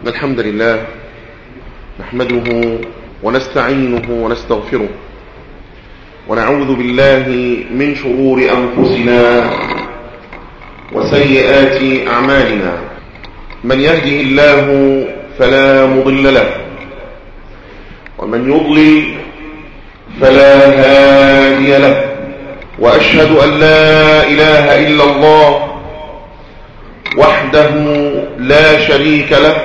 إن الحمد لله نحمده ونستعينه ونستغفره ونعوذ بالله من شرور أنفسنا وسيئات أعمالنا من يهده الله فلا مضل له ومن يضلل فلا هادي له وأشهد أن لا إله إلا الله وحده لا شريك له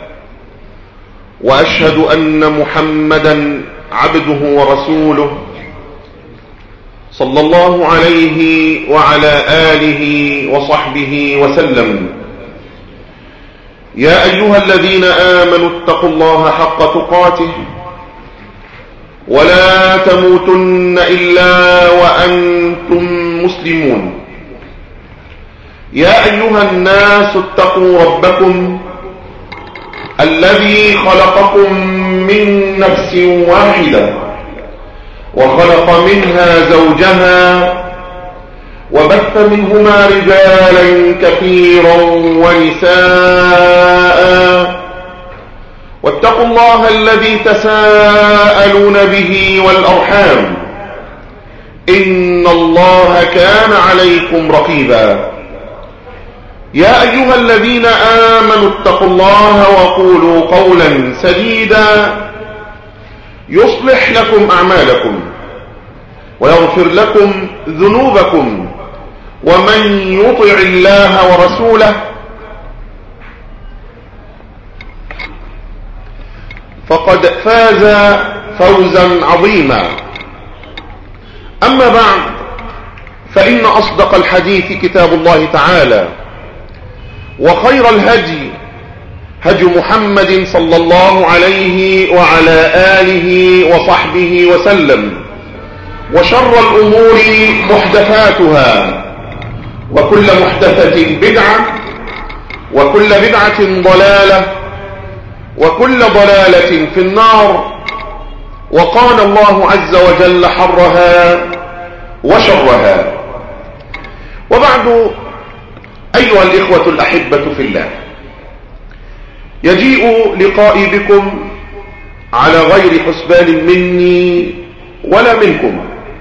وأشهد أن محمدا عبده ورسوله صلى الله عليه وعلى آله وصحبه وسلم يا أيها الذين آمنوا اتقوا الله حق تقاته ولا تموتن إلا وأنتم مسلمون يا أيها الناس اتقوا ربكم الذي خلقكم من نفس واحدة وخلق منها زوجها وبث منهما رجالا كثيرا ونساء واتقوا الله الذي تساءلون به والأرحام إن الله كان عليكم رقيبا يا أيها الذين آمنوا اتقوا الله وقولوا قولا سديدا يصلح لكم أعمالكم ويغفر لكم ذنوبكم ومن يطع الله ورسوله فقد فاز فوزا عظيما أما بعد فإن أصدق الحديث كتاب الله تعالى وخير الهدي هدي محمد صلى الله عليه وعلى آله وصحبه وسلم وشر الأمور محدثاتها وكل محدثة بدعة وكل بدعة ضلالة وكل ضلالة في النار وقال الله عز وجل حرها وشرها وبعد أيها الإخوة الأحبة في الله يجيء لقائي بكم على غير حسبان مني ولا منكم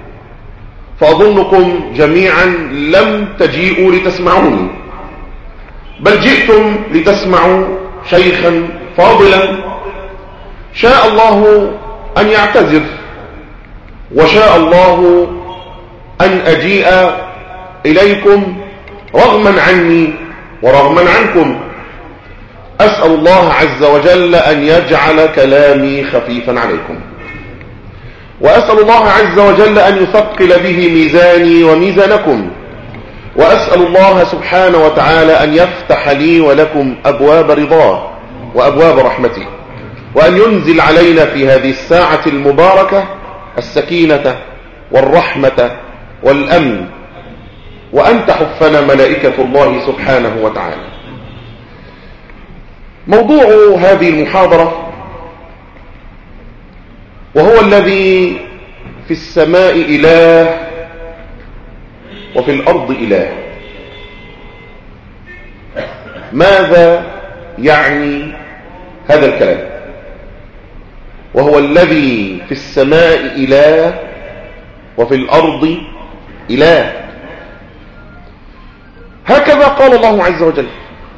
فأظنكم جميعا لم تجيئوا لتسمعوني بل جئتم لتسمعوا شيخا فاضلا شاء الله أن يعتذر وشاء الله أن أجيء إليكم رغما عني ورغما عنكم أسأل الله عز وجل أن يجعل كلامي خفيفا عليكم وأسأل الله عز وجل أن يثقل به ميزاني وميزانكم وأسأل الله سبحانه وتعالى أن يفتح لي ولكم أبواب رضاه وأبواب رحمته وأن ينزل علينا في هذه الساعة المباركة السكينة والرحمة والأمن وأن تحفنا ملائكة الله سبحانه وتعالى موضوع هذه المحاضرة وهو الذي في السماء إله وفي الأرض إله ماذا يعني هذا الكلام وهو الذي في السماء إله وفي الأرض إله هكذا قال الله عز وجل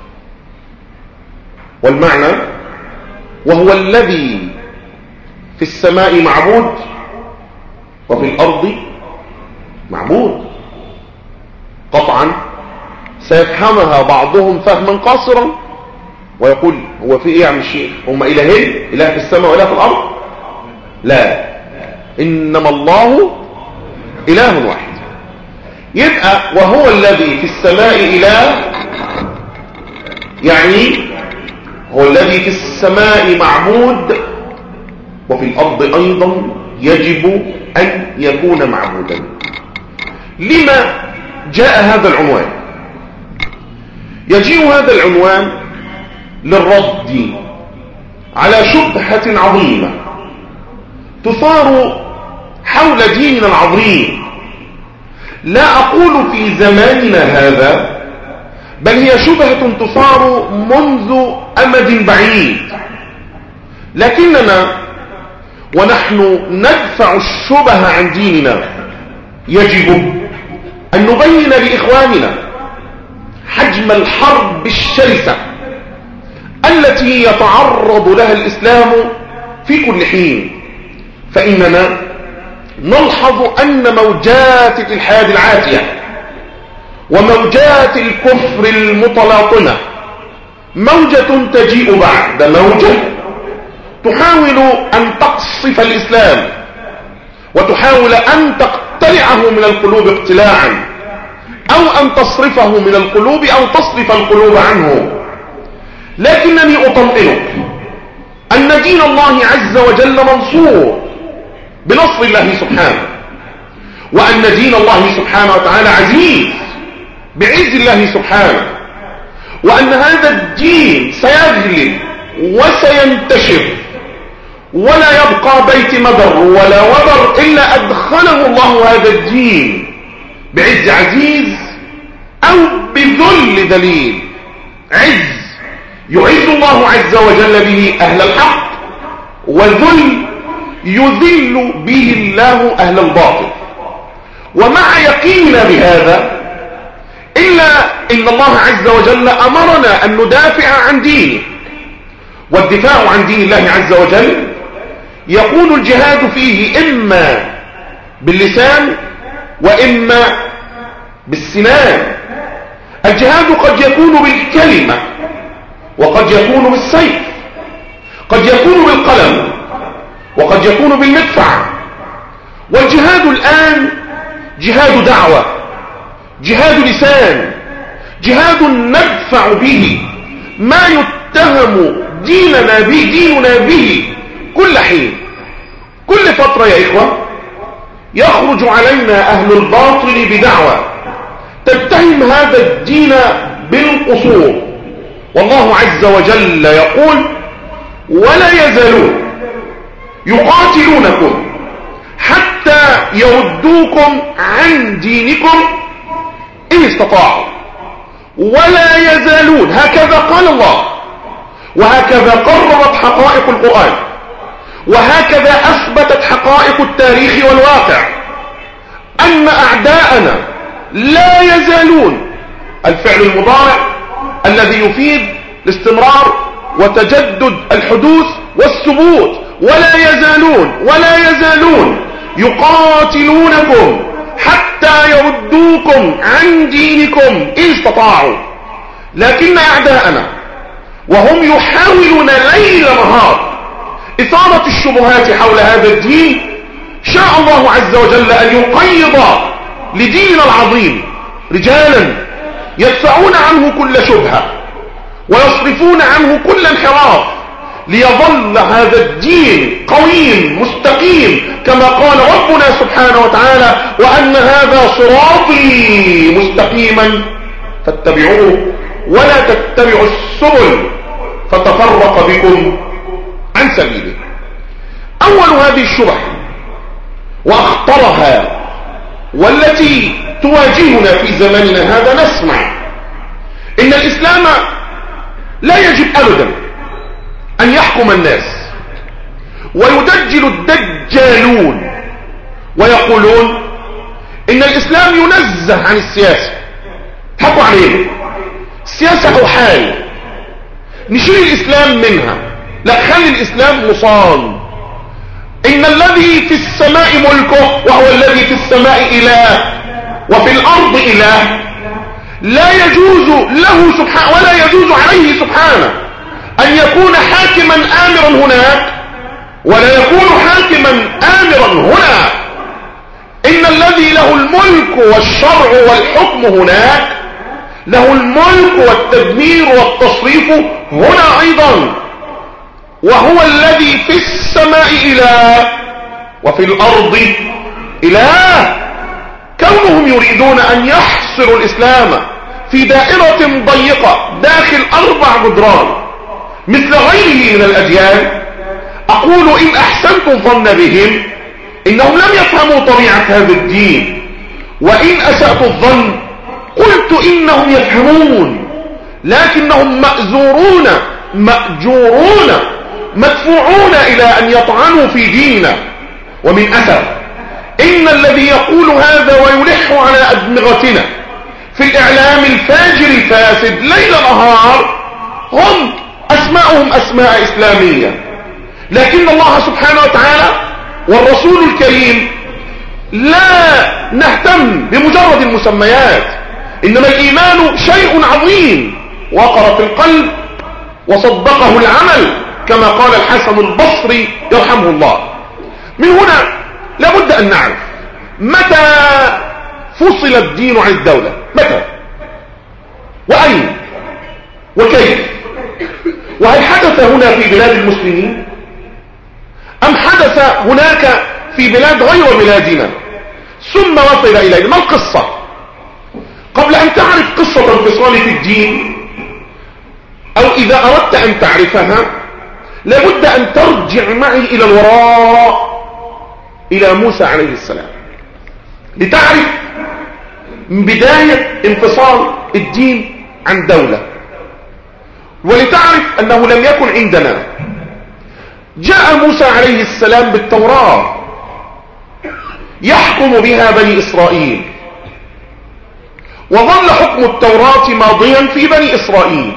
والمعنى وهو الذي في السماء معبود وفي الأرض معبود قطعا سيفهمها بعضهم فهما قاصرا ويقول هو في ايه يا عم الشيخ هم الهين اله في السماء واله في الارض لا انما الله اله واحد يبقى وهو الذي في السماء اله يعني هو الذي في السماء معبود وفي الارض ايضا يجب ان يكون معبودا لما جاء هذا العنوان يجيء هذا العنوان للرد على شبهة عظيمة تثار حول ديننا العظيم لا أقول في زماننا هذا بل هي شبهة تثار منذ أمد بعيد لكننا ونحن ندفع الشبه عن ديننا يجب أن نبين لإخواننا حجم الحرب الشرسة التي يتعرض لها الإسلام في كل حين فإننا نلحظ أن موجات الإلحاد العاتية وموجات الكفر المتلاطمة موجة تجيء بعد موجة تحاول أن تقصف الإسلام وتحاول أن تقتلعه من القلوب اقتلاعا أو أن تصرفه من القلوب أو تصرف القلوب عنه لكنني أطمئنك أن دين الله عز وجل منصور بنصر الله سبحانه وأن دين الله سبحانه وتعالى عزيز بعز الله سبحانه وأن هذا الدين سيغلب وسينتشر ولا يبقى بيت مدر ولا وبر إلا أدخله الله هذا الدين بعز عزيز أو بذل دليل عز يعز الله عز وجل به أهل الحق وذل يذل به الله أهل الباطل ومع يقيننا بهذا إلا إن الله عز وجل أمرنا أن ندافع عن دينه والدفاع عن دين الله عز وجل يكون الجهاد فيه إما باللسان وإما بالسنان الجهاد قد يكون بالكلمة وقد يكون بالسيف قد يكون بالقلم وقد يكون بالمدفع والجهاد الآن جهاد دعوة جهاد لسان جهاد ندفع به ما يتهم ديننا به ديننا به كل حين كل فترة يا إخوة يخرج علينا أهل الباطل بدعوة تتهم هذا الدين بالقصور والله عز وجل يقول ولا يزالون يقاتلونكم حتى يردوكم عن دينكم إن استطاعوا ولا يزالون هكذا قال الله وهكذا قررت حقائق القرآن وهكذا أثبتت حقائق التاريخ والواقع أن أعداءنا لا يزالون الفعل المضارع الذي يفيد الاستمرار وتجدد الحدوث والثبوت ولا يزالون ولا يزالون يقاتلونكم حتى يردوكم عن دينكم إن استطاعوا لكن أعداءنا وهم يحاولون ليل نهار إثارة الشبهات حول هذا الدين شاء الله عز وجل أن يقيض لديننا العظيم رجالا يدفعون عنه كل شبهة ويصرفون عنه كل انحراف ليظل هذا الدين قويم مستقيم كما قال ربنا سبحانه وتعالى وأن هذا صراطي مستقيما فاتبعوه ولا تتبعوا السبل فتفرق بكم عن سبيله أول هذه الشبه وأخطرها والتي تواجهنا في زمننا هذا نسمع إن الإسلام لا يجب أبدا أن يحكم الناس ويدجل الدجالون ويقولون إن الإسلام ينزه عن السياسة حكوا عليه السياسة أوحال نشيل الإسلام منها لا خلي الإسلام مصان إن الذي في السماء ملكه وهو الذي في السماء إله وفي الأرض إله لا يجوز له سبحانه ولا يجوز عليه سبحانه أن يكون حاكما آمرا هناك ولا يكون حاكما آمرا هنا إن الذي له الملك والشرع والحكم هناك له الملك والتدمير والتصريف هنا أيضا وهو الذي في السماء إله وفي الأرض إله كونهم يريدون أن يحصروا الإسلام في دائرة ضيقة داخل أربع جدران مثل غيره من الأديان أقول إن أحسنتم ظن بهم إنهم لم يفهموا طبيعة هذا الدين وإن أسأت الظن قلت إنهم يفهمون لكنهم مأزورون مأجورون مدفوعون إلى أن يطعنوا في ديننا ومن أثر إن الذي يقول هذا ويلح على أدمغتنا في الإعلام الفاجر الفاسد ليل نهار هم أسماءهم أسماء إسلامية لكن الله سبحانه وتعالى والرسول الكريم لا نهتم بمجرد المسميات إنما الإيمان شيء عظيم وقر في القلب وصدقه العمل كما قال الحسن البصري يرحمه الله من هنا لابد أن نعرف متى فصل الدين عن الدولة متى وأين وكيف وهل حدث هنا في بلاد المسلمين أم حدث هناك في بلاد غير بلادنا ثم وصل إلينا ما القصة قبل أن تعرف قصة انفصال في الدين أو إذا أردت أن تعرفها لابد أن ترجع معي إلى الوراء إلى موسى عليه السلام لتعرف من بداية انفصال الدين عن دولة ولتعرف أنه لم يكن عندنا جاء موسى عليه السلام بالتوراة يحكم بها بني إسرائيل وظل حكم التوراة ماضيا في بني إسرائيل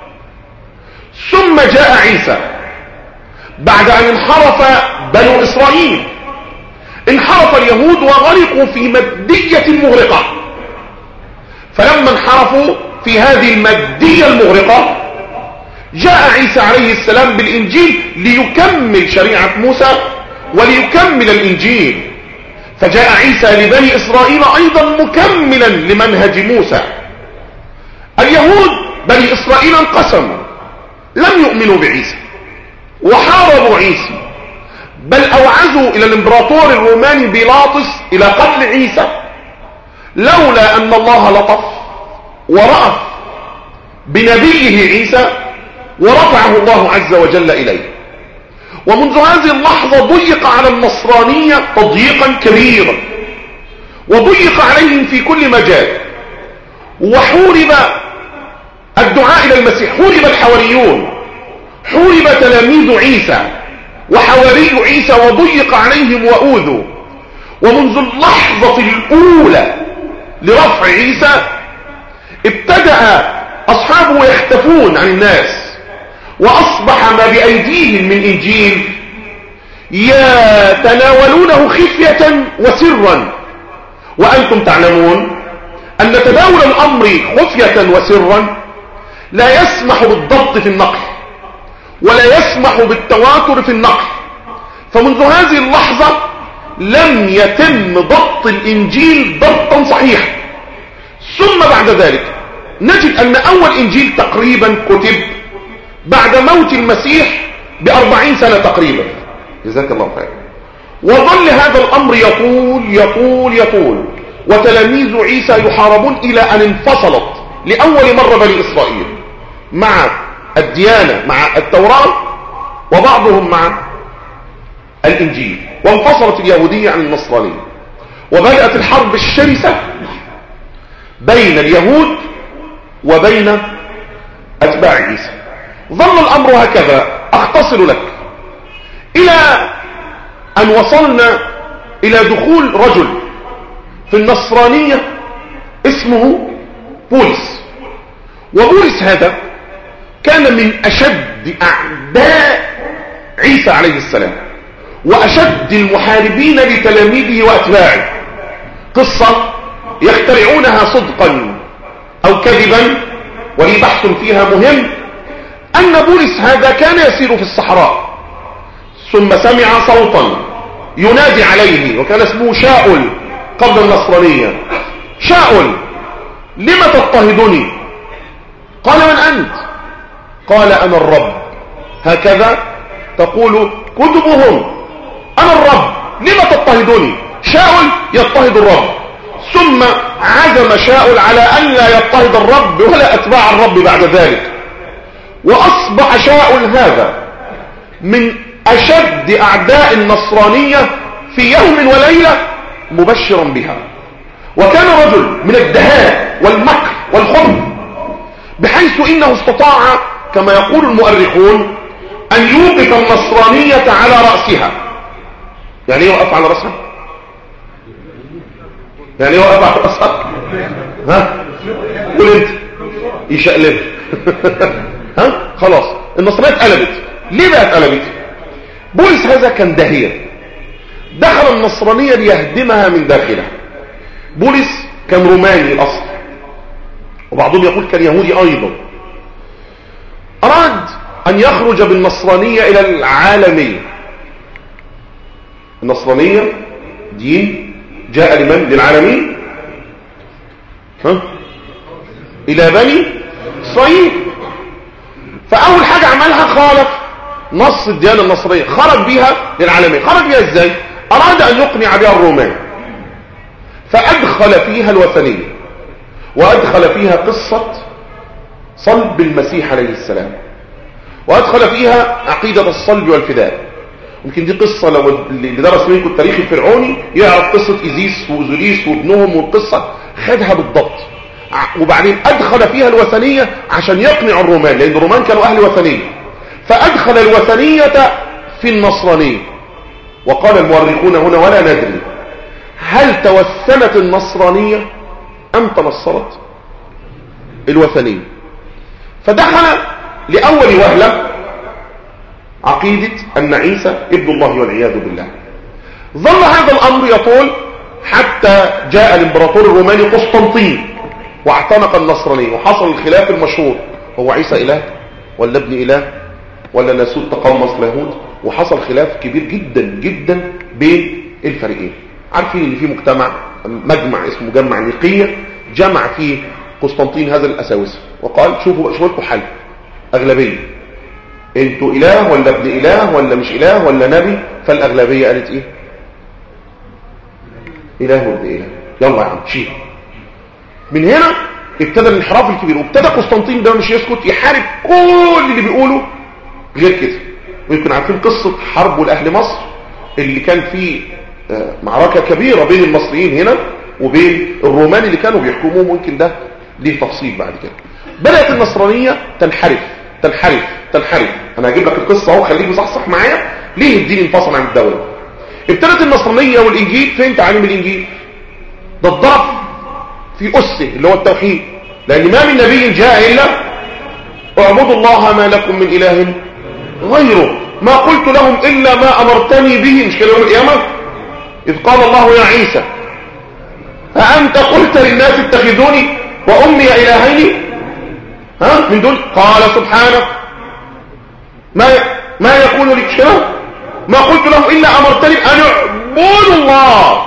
ثم جاء عيسى بعد أن انحرف بنو إسرائيل انحرف اليهود وغرقوا في مدية مغرقة فلما انحرفوا في هذه المادية المغرقة جاء عيسى عليه السلام بالإنجيل ليكمل شريعة موسى وليكمل الإنجيل فجاء عيسى لبني إسرائيل أيضا مكملا لمنهج موسى اليهود بني إسرائيل انقسموا لم يؤمنوا بعيسى وحاربوا عيسى بل أوعزوا إلى الإمبراطور الروماني بيلاطس إلى قتل عيسى لولا أن الله لطف ورأف بنبيه عيسى ورفعه الله عز وجل إليه ومنذ هذه اللحظة ضيق على النصرانية تضييقا كبيرا وضيق عليهم في كل مجال وحورب الدعاء إلى المسيح حورب الحواريون حورب تلاميذ عيسى وحواري عيسى وضيق عليهم وأوذوا ومنذ اللحظة الأولى لرفع عيسى ابتدأ أصحابه يختفون عن الناس وأصبح ما بأيديهم من إنجيل يتناولونه خفية وسرا وأنتم تعلمون أن تداول الأمر خفية وسرا لا يسمح بالضبط في النقل ولا يسمح بالتواتر في النقل فمنذ هذه اللحظة لم يتم ضبط الإنجيل ضبطا صحيحا ثم بعد ذلك نجد أن أول إنجيل تقريبا كتب بعد موت المسيح بأربعين سنة تقريبا جزاك الله خير وظل هذا الأمر يطول يطول يطول وتلاميذ عيسى يحاربون إلى أن انفصلت لأول مرة بني إسرائيل مع الديانة مع التوراة وبعضهم مع الإنجيل وانفصلت اليهودية عن النصرانية وبدأت الحرب الشرسة بين اليهود وبين أتباع عيسى ظل الأمر هكذا أختصر لك إلى أن وصلنا إلى دخول رجل في النصرانية اسمه بولس وبولس هذا كان من أشد أعداء عيسى عليه السلام وأشد المحاربين لتلاميذه وأتباعه قصة يخترعونها صدقا أو كذبا ولي بحث فيها مهم أن بولس هذا كان يسير في الصحراء ثم سمع صوتا ينادي عليه وكان اسمه شاؤل قبل النصرانية شاؤل لم تضطهدني قال من أنت قال أنا الرب هكذا تقول كتبهم أنا الرب لم تضطهدني شاؤل يضطهد الرب ثم عزم شاؤل على أن لا يضطهد الرب ولا أتباع الرب بعد ذلك وأصبح شاؤل هذا من أشد أعداء النصرانية في يوم وليلة مبشرا بها وكان رجل من الدهاء والمكر والخبث بحيث انه استطاع كما يقول المؤرخون ان يوقف النصرانية على رأسها يعني ايه وقف على رأسها يعني ايه وقف على رأسها ها قول انت يشقلب ها خلاص النصرانية اتقلبت ليه بقى اتقلبت بولس هذا كان دهير دخل النصرانية ليهدمها من داخلها بولس كان روماني الاصل وبعضهم يقول كان يهودي ايضا اراد ان يخرج بالنصرانية الى العالمية النصرانية دين جاء لمن للعالمين ها الى بني اسرائيل فاول حاجة عملها خالف نص الديانة النصرية خرج بيها للعالمين خرج بيها ازاي اراد ان يقنع بها الرومان فادخل فيها الوثنية وادخل فيها قصة صلب المسيح عليه السلام وادخل فيها عقيدة الصلب والفداء يمكن دي قصة لو اللي درس منكم التاريخ الفرعوني يعرف قصة إيزيس وأوزوريس وابنهم والقصة خدها بالضبط وبعدين أدخل فيها الوثنية عشان يقنع الرومان لأن الرومان كانوا أهل وثنية فأدخل الوثنية في النصرانية وقال المؤرخون هنا ولا ندري هل توثنت النصرانية أم تنصرت الوثنية فدخل لأول وهلة عقيدة أن عيسى ابن الله والعياذ بالله ظل هذا الأمر يطول حتى جاء الامبراطور الروماني قسطنطين واعتنق النصرانية وحصل الخلاف المشهور هو عيسى إله ولا ابن إله ولا ناسوت تقمص لاهوت وحصل خلاف كبير جدا جدا بين الفريقين عارفين ان في مجتمع مجمع اسمه مجمع نيقية جمع فيه قسطنطين هذا الأساوسة وقال شوفوا بقى شوفوا حل أغلبية انتوا إله ولا ابن إله ولا مش إله ولا نبي فالأغلبية قالت إيه إله وابن إله يلا يا عم شيل من هنا ابتدى الانحراف الكبير وابتدى قسطنطين ده مش يسكت يحارب كل اللي بيقوله غير كده ويمكن عارفين قصة حربه لأهل مصر اللي كان فيه معركة كبيرة بين المصريين هنا وبين الرومان اللي كانوا بيحكموه ممكن ده ليه تفصيل بعد كده بدأت النصرانية تنحرف تنحرف تنحرف انا هجيب لك القصة اهو خليك مصحصح معايا ليه الدين انفصل عن الدولة ابتدت النصرانية والانجيل فين تعاليم الانجيل ده الضعف في أسه اللي هو التوحيد لأن ما من نبي جاء إلا اعبدوا الله ما لكم من إله غيره ما قلت لهم إلا ما أمرتني به مش كده يوم القيامة إذ قال الله يا عيسى أأنت قلت للناس اتخذوني وأمي إلهين ها من دون قال سبحانه ما ما يقول لك شنو ما قلت لهم إلا أمرتني أن اعبدوا الله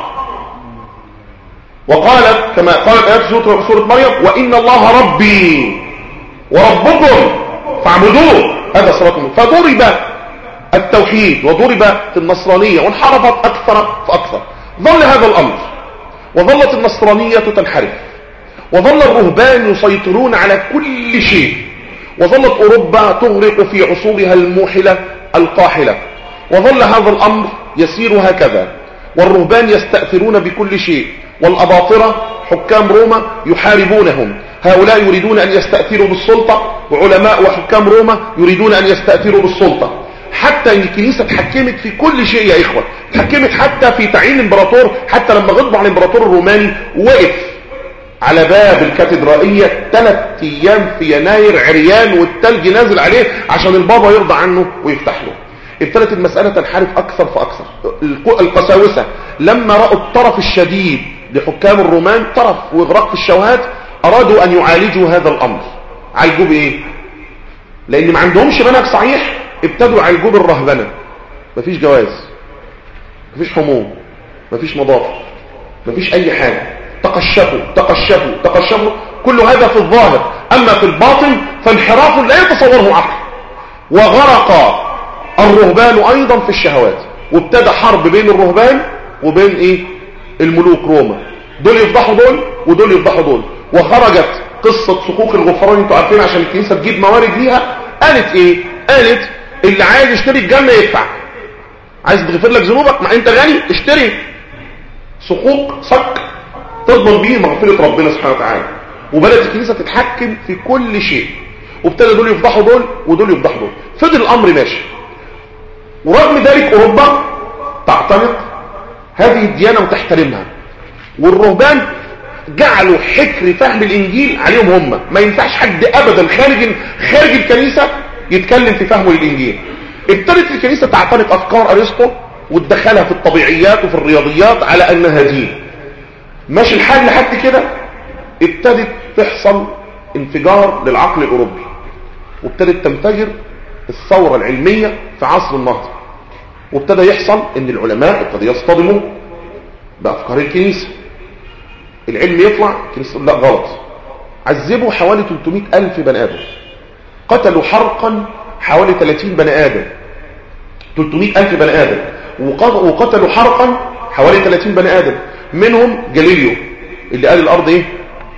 وقال كما قالت آيات سورة مريم وإن الله ربي وربكم فاعبدوه هذا صراط فضرب التوحيد وضرب النصرانية وانحرفت أكثر فأكثر ظل هذا الأمر وظلت النصرانية تنحرف وظل الرهبان يسيطرون على كل شيء وظلت أوروبا تغرق في عصورها الموحلة القاحلة وظل هذا الأمر يسير هكذا والرهبان يستأثرون بكل شيء والأباطرة حكام روما يحاربونهم هؤلاء يريدون أن يستأثروا بالسلطة وعلماء وحكام روما يريدون أن يستأثروا بالسلطة حتى ان الكنيسة اتحكمت في كل شيء يا إخوة اتحكمت حتى في تعيين الامبراطور حتى لما غضب على الامبراطور الروماني وقف على باب الكاتدرائية ثلاث ايام في يناير عريان والتلج نازل عليه عشان البابا يرضى عنه ويفتح له ابتدت المسألة تنحرف أكثر فأكثر القساوسة لما رأوا الطرف الشديد لحكام الرومان طرف واغراق في الشوهات أرادوا أن يعالجوا هذا الأمر عالجوه بإيه لأن ما عندهمش منهج صحيح ابتدوا يعالجوه بالرهبنة مفيش جواز مفيش حموم مفيش مضافة مفيش أي حاجة تقشفوا تقشفوا تقشفوا كل هذا في الظاهر أما في الباطن فانحراف لا يتصوره عقل وغرق الرهبان أيضا في الشهوات وابتدى حرب بين الرهبان وبين إيه الملوك روما دول يفضحوا دول ودول يفضحوا دول وخرجت قصة صكوك الغفران انتوا عارفين عشان الكنيسة تجيب موارد ليها قالت ايه قالت اللي عايز يشتري الجنة يدفع عايز تغفر لك ذنوبك ما انت غني اشتري صكوك صك تضمن بيه مغفرة ربنا سبحانه وتعالى وبدأت الكنيسة تتحكم في كل شيء وابتدى دول يفضحوا دول ودول يفضحوا دول فضل الامر ماشي ورغم ذلك اوروبا تعتنق هذه الديانة وتحترمها والرهبان جعلوا حكر فهم الانجيل عليهم هم ما ينفعش حد ابدا خارج خارج الكنيسة يتكلم في فهمه للانجيل ابتدت الكنيسة تعتنق افكار ارسطو وتدخلها في الطبيعيات وفي الرياضيات على انها دين ماشي الحال لحد كده ابتدت تحصل انفجار للعقل الاوروبي وابتدت تنفجر الثورة العلمية في عصر النهضة وابتدى يحصل ان العلماء ابتدى يصطدموا بافكار الكنيسة العلم يطلع الكنيسة لا غلط عذبوا حوالي 300 الف بني ادم قتلوا حرقا حوالي 30 بني ادم 300 الف بني ادم وقتلوا حرقا حوالي 30 بني ادم منهم جاليليو اللي قال الارض ايه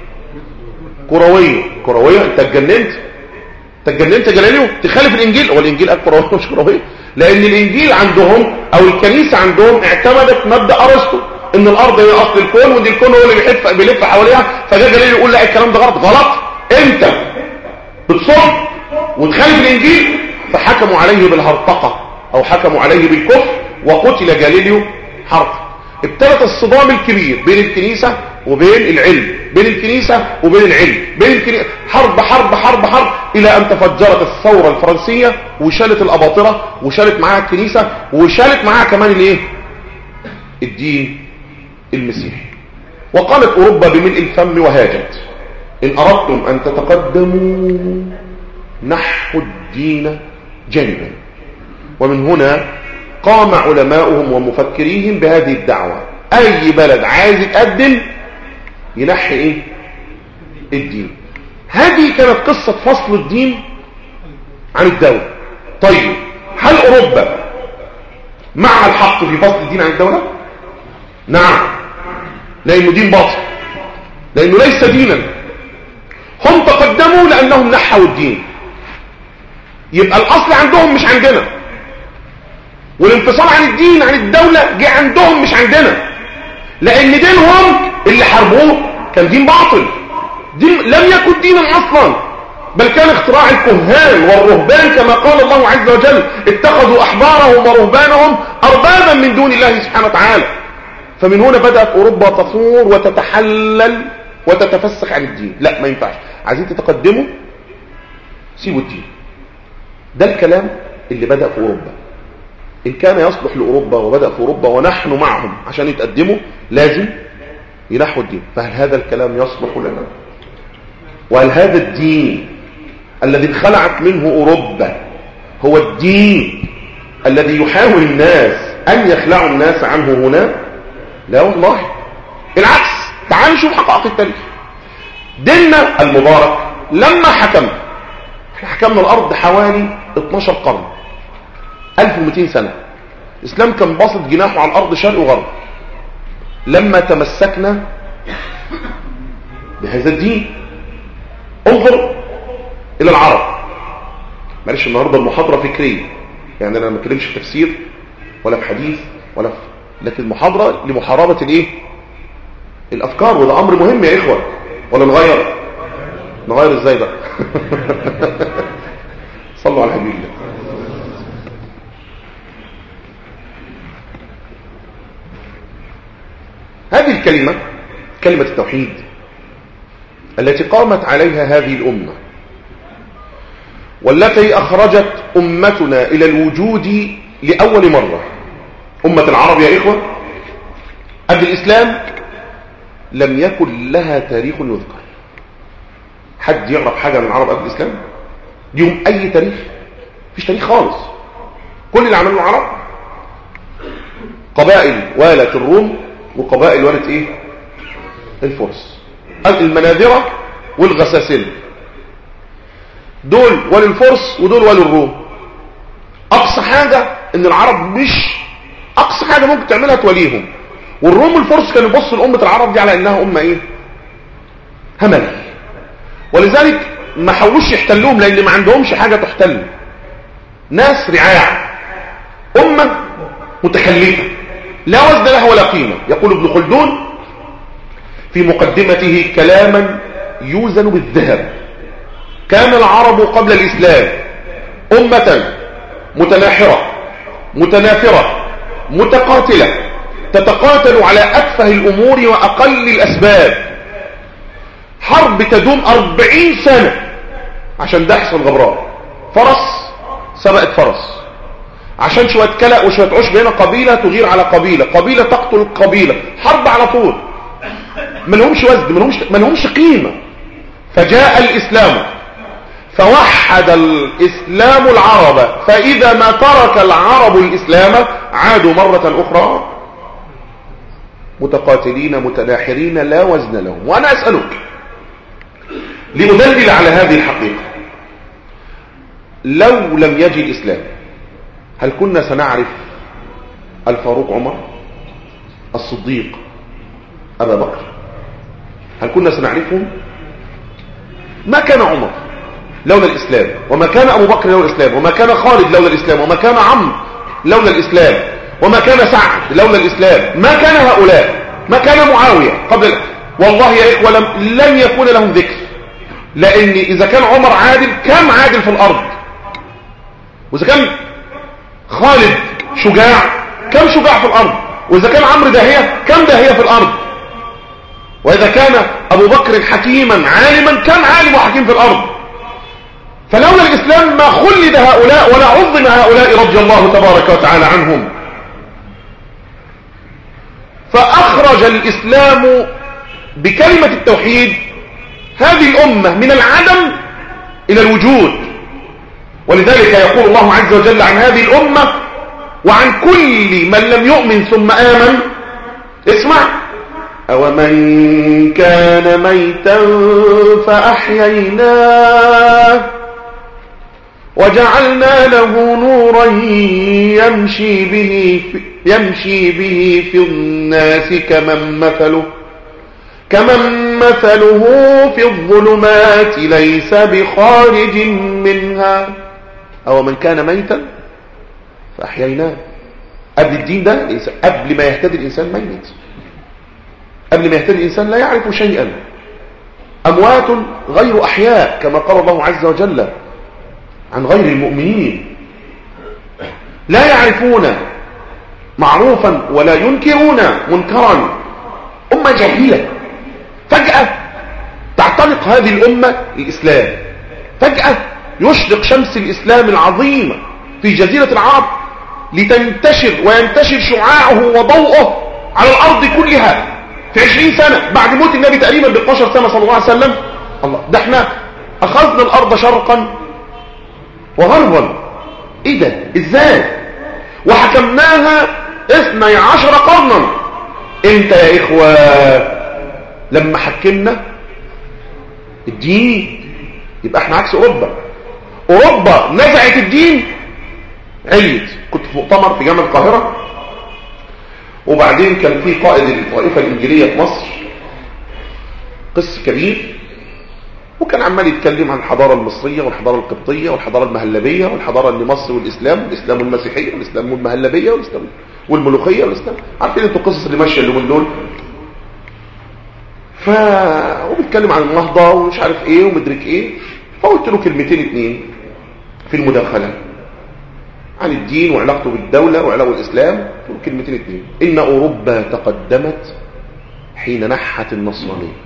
كرويه كرويه انت اتجننت انت اتجننت يا جاليليو تخالف الانجيل هو الانجيل قال كرويه مش كرويه لان الانجيل عندهم او الكنيسه عندهم اعتمدت مبدا ارسطو ان الارض هي اصل الكون وان الكون هو اللي بيحف بيلف حواليها فجاء جاليليو يقول لا الكلام ده غلط غلط انت بتصم وتخالف الانجيل فحكموا عليه بالهرطقه او حكموا عليه بالكفر وقتل جاليليو حرقا ابتدت الصدام الكبير بين الكنيسة وبين العلم بين الكنيسة وبين العلم بين الكنيسة حرب حرب حرب حرب الى ان تفجرت الثورة الفرنسية وشالت الاباطرة وشالت معاها الكنيسة وشالت معاها كمان الايه الدين المسيحي وقالت اوروبا بملء الفم وهاجت ان اردتم ان تتقدموا نحو الدين جانبا ومن هنا قام علماؤهم ومفكريهم بهذه الدعوة اي بلد عايز يتقدم ينحي ايه الدين هذه كانت قصة فصل الدين عن الدولة طيب هل اوروبا مع الحق في فصل الدين عن الدولة نعم لانه دين باطل لانه ليس دينا هم تقدموا لانهم نحوا الدين يبقى الاصل عندهم مش عندنا والانفصال عن الدين عن الدولة جه عندهم مش عندنا لان دينهم اللي حاربوه كان دين باطل دين لم يكن دينا اصلا بل كان اختراع الكهان والرهبان كما قال الله عز وجل اتخذوا احبارهم ورهبانهم اربابا من دون الله سبحانه وتعالى فمن هنا بدأت اوروبا تثور وتتحلل وتتفسخ عن الدين لا ما ينفعش عايزين تتقدموا سيبوا الدين ده الكلام اللي بدأ في اوروبا إن كان يصلح لأوروبا وبدأ في أوروبا ونحن معهم عشان يتقدموا لازم ينحوا الدين فهل هذا الكلام يصلح لنا وهل هذا الدين الذي انخلعت منه أوروبا هو الدين الذي يحاول الناس أن يخلعوا الناس عنه هنا لا والله العكس تعالوا نشوف حقائق التاريخ ديننا المبارك لما حكم احنا حكمنا الأرض حوالي 12 قرن 1200 سنة الإسلام كان باصد جناحه على الأرض شرق وغرب لما تمسكنا بهذا الدين انظر إلى العرب معلش النهاردة المحاضرة فكرية يعني أنا ما بتكلمش في تفسير ولا في حديث ولا في لكن محاضرة لمحاربة الايه الأفكار وده أمر مهم يا إخوة ولا نغير نغير ازاي بقى صلوا على حبيب الله هذه الكلمة كلمة التوحيد التي قامت عليها هذه الأمة والتي أخرجت أمتنا إلى الوجود لأول مرة أمة العرب يا إخوة قبل الإسلام لم يكن لها تاريخ يذكر حد يعرف حاجة من العرب قبل الإسلام ليهم أي تاريخ فيش تاريخ خالص كل اللي عملوا العرب قبائل والت الروم وقبائل والت ايه الفرس المناذرة والغساسنة دول ولي الفرس ودول ولي الروم اقصى حاجة ان العرب مش اقصى حاجة ممكن تعملها توليهم والروم والفرس كانوا يبصوا لأمة العرب دي على انها امة ايه همل ولذلك ما حاولوش يحتلوهم لان ما عندهمش حاجة تحتل ناس رعاع امة متخلفة لا وزن لها ولا قيمة يقول ابن خلدون في مقدمته كلاما يوزن بالذهب كان العرب قبل الإسلام أمة متناحرة متنافرة متقاتلة تتقاتل على أتفه الأمور وأقل الأسباب حرب تدوم أربعين سنة عشان دحس الغبراء فرس سبقت فرس عشان شوية كلأ وشوية عشب هنا قبيلة تغير على قبيلة قبيلة تقتل قبيلة حرب على طول ملهمش وزن ملهمش, ملهمش قيمة فجاء الإسلام فوحد الإسلام العرب فإذا ما ترك العرب الإسلام عادوا مرة أخرى متقاتلين متناحرين لا وزن لهم وأنا أسألك لأدلل على هذه الحقيقة لو لم يجي الإسلام هل كنا سنعرف الفاروق عمر الصديق أبا بكر هل كنا سنعرفهم ما كان عمر لولا الإسلام وما كان أبو بكر لولا الإسلام وما كان خالد لولا الإسلام وما كان عمرو لولا الإسلام وما كان سعد لولا الإسلام ما كان هؤلاء ما كان معاوية قبل والله يا إخوة لم, لم يكون لهم ذكر لأن إذا كان عمر عادل كم عادل في الأرض وإذا كان خالد شجاع كم شجاع في الأرض وإذا كان عمرو داهية كم داهية في الأرض وإذا كان أبو بكر حكيما عالما كم عالم وحكيم في الأرض فلولا الإسلام ما خلد هؤلاء ولا عظم هؤلاء رضي الله تبارك وتعالى عنهم فأخرج الإسلام بكلمة التوحيد هذه الأمة من العدم إلى الوجود ولذلك يقول الله عز وجل عن هذه الأمة وعن كل من لم يؤمن ثم آمن اسمع أو من كان ميتا فأحييناه وجعلنا له نورا يمشي به في, يمشي به في الناس كمن مثله كمن مثله في الظلمات ليس بخارج منها أو من كان ميتا فأحييناه قبل الدين ده قبل ما يهتدي الإنسان ميت قبل ما يهتدي الإنسان لا يعرف شيئا أموات غير أحياء كما قال الله عز وجل عن غير المؤمنين لا يعرفون معروفا ولا ينكرون منكرا أمة جاهلة فجأة تعتنق هذه الأمة الإسلام فجأة يشرق شمس الإسلام العظيمة في جزيرة العرب لتنتشر وينتشر شعاعه وضوءه على الأرض كلها في عشرين سنة بعد موت النبي تقريبا ب 12 سنة صلى الله عليه وسلم الله ده احنا أخذنا الأرض شرقا وغربا ايه ده ازاي وحكمناها اثني عشر قرنا انت يا اخوة لما حكمنا الدين يبقى احنا عكس اوروبا اوروبا نزعت الدين عليت كنت في مؤتمر في جامعة القاهرة وبعدين كان في قائد الطائفة الانجيلية في مصر قس كبير وكان عمال يتكلم عن الحضارة المصرية والحضارة القبطية والحضارة المهلبية والحضارة اللي مصر والإسلام والإسلام والمسيحية والإسلام والمهلبية والإسلام والملوخية والإسلام عارفين انتوا القصص اللي ماشية اليومين دول ف وبيتكلم عن النهضة ومش عارف ايه ومدرك ايه فقلت له كلمتين اتنين في المداخلة عن الدين وعلاقته بالدولة وعلاقه بالإسلام قلت له كلمتين اتنين إن أوروبا تقدمت حين نحت النصرانية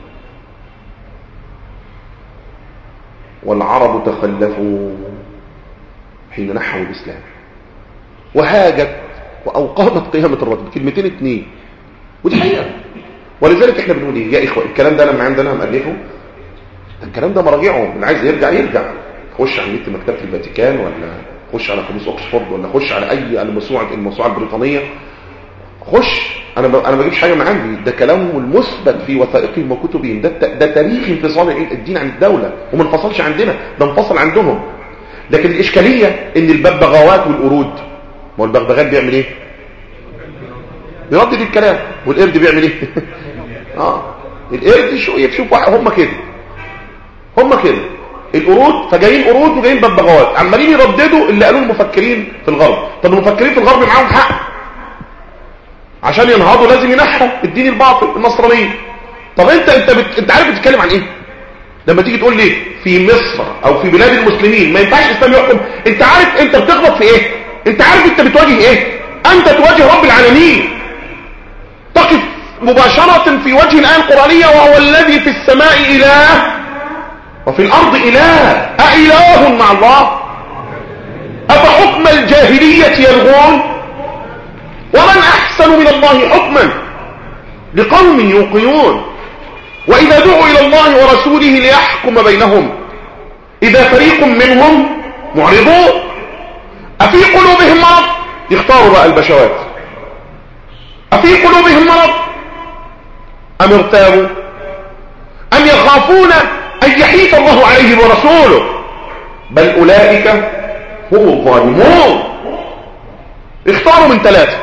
والعرب تخلفوا حين نحوا الإسلام وهاجت وأوقامت قيامة الرجل كلمتين اتنين ودي حقيقة ولذلك احنا بنقول ايه يا إخوة الكلام ده لما عندنا مألفه الكلام ده مراجعه اللي عايز يرجع يرجع خش على النت مكتبة الفاتيكان ولا خش على قاموس اوكسفورد ولا خش على اي الموسوعه الموسوعه البريطانيه خش انا ب... انا ما بجيبش حاجه من عندي ده كلامهم المثبت في وثائقهم وكتبهم ده ده تاريخ انفصال الدين عن الدوله وما انفصلش عندنا ده انفصل عندهم لكن الاشكاليه ان الببغاوات والقرود ما هو البغبغان بيعمل ايه بيردد الكلام والقرد بيعمل ايه اه القرد شو يشوف واحد هم كده هم كده القرود فجايين قرود وجايين ببغاوات عمالين يرددوا اللي قالوه المفكرين في الغرب طب المفكرين في الغرب معاهم حق عشان ينهضوا لازم ينحوا الدين الباطل النصرانيه طب انت انت بت... انت عارف بتتكلم عن ايه لما تيجي تقول لي في مصر او في بلاد المسلمين ما ينفعش الاسلام يحكم انت عارف انت بتغلط في ايه انت عارف انت بتواجه ايه انت تواجه رب العالمين تقف مباشرة في وجه الآية القرآنية وهو الذي في السماء إله وفي الأرض إله أإله مع الله أفحكم الجاهلية يلغون ومن أحسن من الله حكما لقوم يوقنون وإذا دعوا إلى الله ورسوله ليحكم بينهم إذا فريق منهم معرضون أفي قلوبهم مرض يختاروا بقى البشوات أفي قلوبهم مرض أم ارتابوا أم يخافون أن يحيف الله عليهم ورسوله بل أولئك هم الظالمون اختاروا من ثلاثة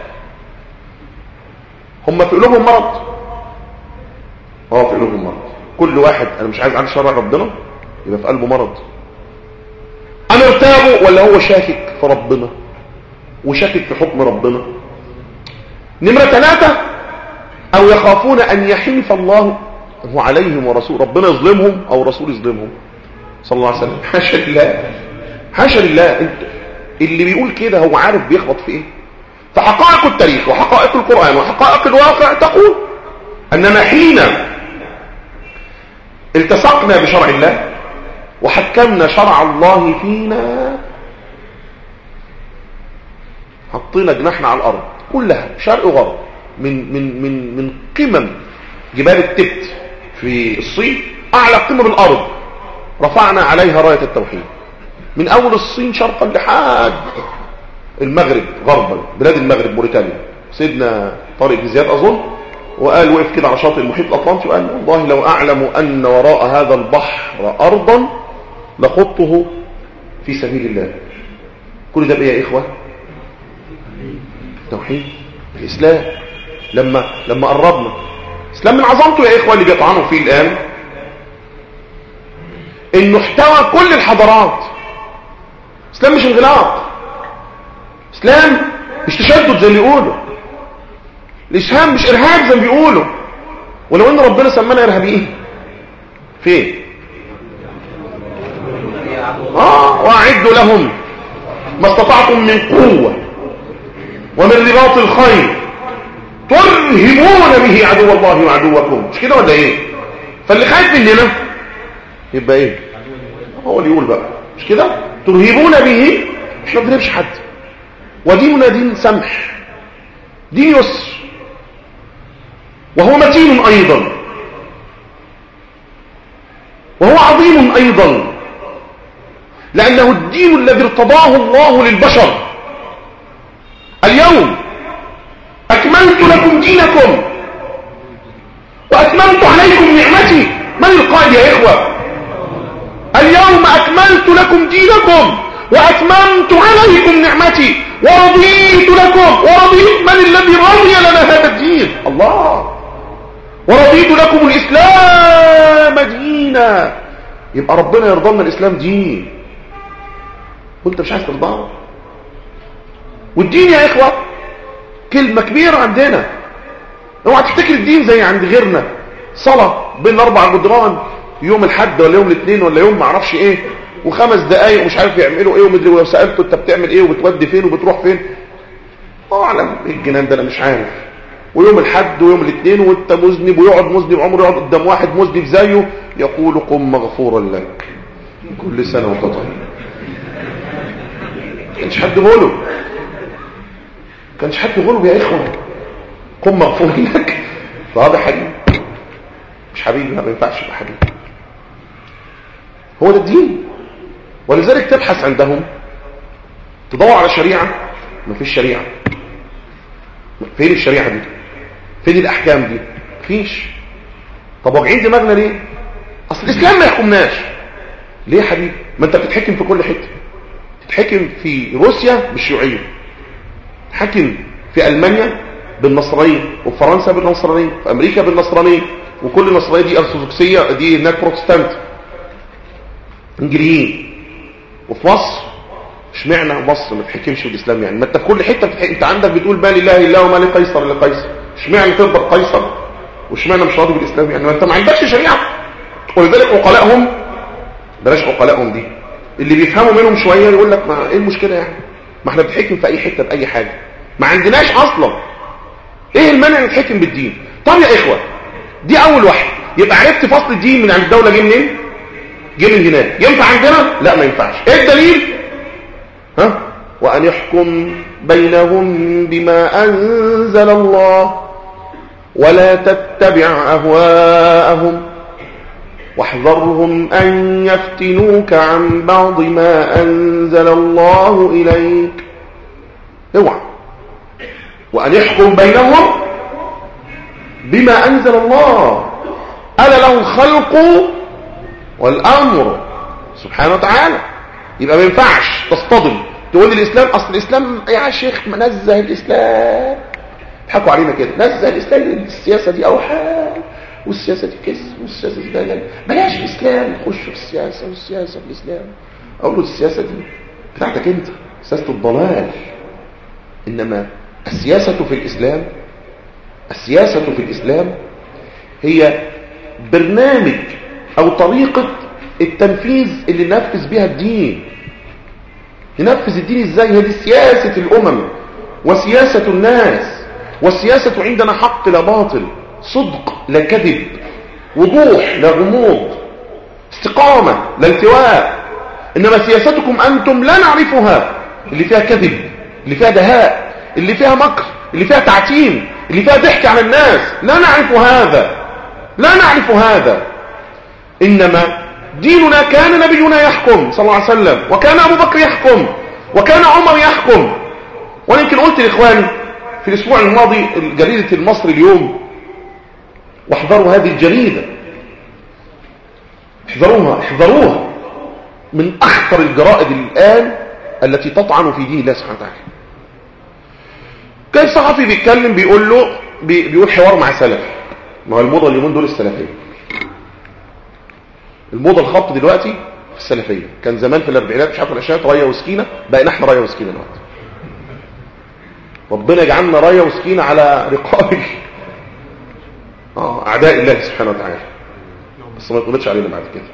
هم في قلوبهم مرض اه في قلوبهم مرض كل واحد انا مش عايز عن شرع ربنا يبقى في قلبه مرض انا ارتابوا ولا هو شاكك في ربنا وشاكك في حكم ربنا نمرة ثلاثة او يخافون ان يحيف الله عليهم ورسول ربنا يظلمهم او رسول يظلمهم صلى الله عليه وسلم حاشا لله حاشا لله انت اللي بيقول كده هو عارف بيخبط في ايه فحقائق التاريخ وحقائق القرآن وحقائق الواقع تقول اننا حين التصقنا بشرع الله وحكمنا شرع الله فينا حطينا جناحنا على الارض كلها شرق وغرب من من من من قمم جبال التبت في الصين اعلى قمم الارض رفعنا عليها رايه التوحيد من اول الصين شرقا لحد المغرب غربا بلاد المغرب موريتانيا سيدنا طارق بن زياد اظن وقال وقف كده على شاطئ المحيط الاطلنطي وقال والله لو اعلم ان وراء هذا البحر ارضا لخطه في سبيل الله كل ده بايه يا اخوه توحيد الاسلام لما لما قربنا الاسلام من عظمته يا اخوه اللي بيطعنوا فيه الان انه احتوى كل الحضارات اسلام مش انغلاق اسلام مش تشدد زي اللي يقولوا الاسهام مش ارهاب زي ما بيقولوا ولو ان ربنا سمانا ارهابيين فين اه واعدوا لهم ما استطعتم من قوة ومن رباط الخير ترهبون به عدو الله وعدوكم مش كده ولا ايه فاللي خايف مننا يبقى ايه هو اللي يقول بقى مش كده ترهبون به مش ما بنرهبش حد وديننا دين سمح دين يسر وهو متين ايضا وهو عظيم ايضا لانه الدين الذي ارتضاه الله للبشر اليوم اكملت لكم دينكم واتممت عليكم نعمتي من القائل يا اخوة اليوم اكملت لكم دينكم واتممت عليكم نعمتي ورضيت لكم ورضيت من الذي رضي لنا هذا الدين الله ورضيت لكم الاسلام دينا يبقى ربنا يرضى لنا الاسلام دين وانت مش عايز ترضاه والدين يا اخوة كلمة كبيرة عندنا اوعى تفتكر الدين زي عند غيرنا صلاة بين الاربع جدران يوم الحد ولا يوم الاثنين ولا يوم معرفش ايه وخمس دقايق ومش عارف يعملوا ايه ومدري ولو سالته انت بتعمل ايه وبتودي فين وبتروح فين الله اعلم ايه الجنان ده انا مش عارف ويوم الحد ويوم الاثنين وانت مذنب ويقعد مذنب عمره يقعد قدام واحد مذنب زيه يقول قم مغفورا لك كل سنه وانت طيب كانش حد بيقوله كانش حد بيقوله يا اخوه قم مغفورا لك فهذا حبيب مش حبيبي ما ينفعش يبقى حبيب هو ده الدين ولذلك تبحث عندهم تدور على شريعة ما فيش شريعة فين الشريعة دي فين الأحكام دي فيش طب واجعين دماغنا ليه أصل الإسلام ما يحكمناش ليه يا حبيبي ما أنت بتتحكم في كل حتة تتحكم في روسيا بالشيوعية تتحكم في ألمانيا بالنصرانية وفي فرنسا بالنصرانية في أمريكا بالنصرانية وكل النصرانية دي أرثوذكسية دي هناك بروتستانت انجليين وفي مصر اشمعنى مصر ما تحكمش بالاسلام يعني ما انت في كل حته بتحكم انت عندك بتقول ما لله الا وما لقيصر لقيصر اشمعنى ترضى قيصر واشمعنى مش راضي بالاسلام يعني ما انت ما عندكش شريعه ولذلك عقلائهم بلاش عقلائهم دي اللي بيفهموا منهم شوية يقول لك ما ايه المشكلة يعني ما احنا بنحكم في اي حتة باي حاجة ما عندناش اصلا ايه المانع نتحكم بالدين طب يا اخوة دي اول واحد يبقى عرفت فصل الدين من عند الدولة جه منين جه من هناك ينفع عندنا لا ما ينفعش ايه الدليل ها وان يحكم بينهم بما انزل الله ولا تتبع اهواءهم واحذرهم ان يفتنوك عن بعض ما انزل الله اليك اوعى وان يحكم بينهم بما انزل الله الا له الخلق والامر سبحانه وتعالى يبقى ما ينفعش تصطدم تقول لي الاسلام اصل الاسلام يا شيخ منزه الاسلام ضحكوا علينا كده نزه الاسلام السياسه دي اوحال والسياسه دي كذب والسياسه دي دجل بلاش الاسلام نخش في السياسه والسياسه في الاسلام اقول له السياسه دي بتاعتك انت سياسه الضلال انما السياسه في الاسلام السياسه في الاسلام هي برنامج او طريقه التنفيذ اللي ننفذ بها الدين ننفذ الدين ازاي هي دي سياسه الامم وسياسه الناس والسياسه عندنا حق لا باطل صدق لا كذب وضوح لا غموض استقامه لا التواء انما سياستكم انتم لا نعرفها اللي فيها كذب اللي فيها دهاء اللي فيها مكر اللي فيها تعتيم اللي فيها ضحك على الناس لا نعرف هذا لا نعرف هذا انما ديننا كان نبينا يحكم صلى الله عليه وسلم وكان ابو بكر يحكم وكان عمر يحكم وانا يمكن قلت لاخواني في الاسبوع الماضي جريده المصري اليوم واحذروا هذه الجريده احذروها احذروها من اخطر الجرائد الان التي تطعن في دين الله سبحانه وتعالى كان صحفي بيتكلم بيقول له بي بيقول حوار مع سلف ما هو الموضه اليومين دول السلفيه الموضه الخط دلوقتي في السلفيه كان زمان في الاربعينات مش عارف الاشياء رايه وسكينه بقينا احنا رايه وسكينه دلوقتي ربنا يجعلنا رايه وسكينه على رقاب اه اعداء الله سبحانه وتعالى بس ما يقولش علينا بعد كده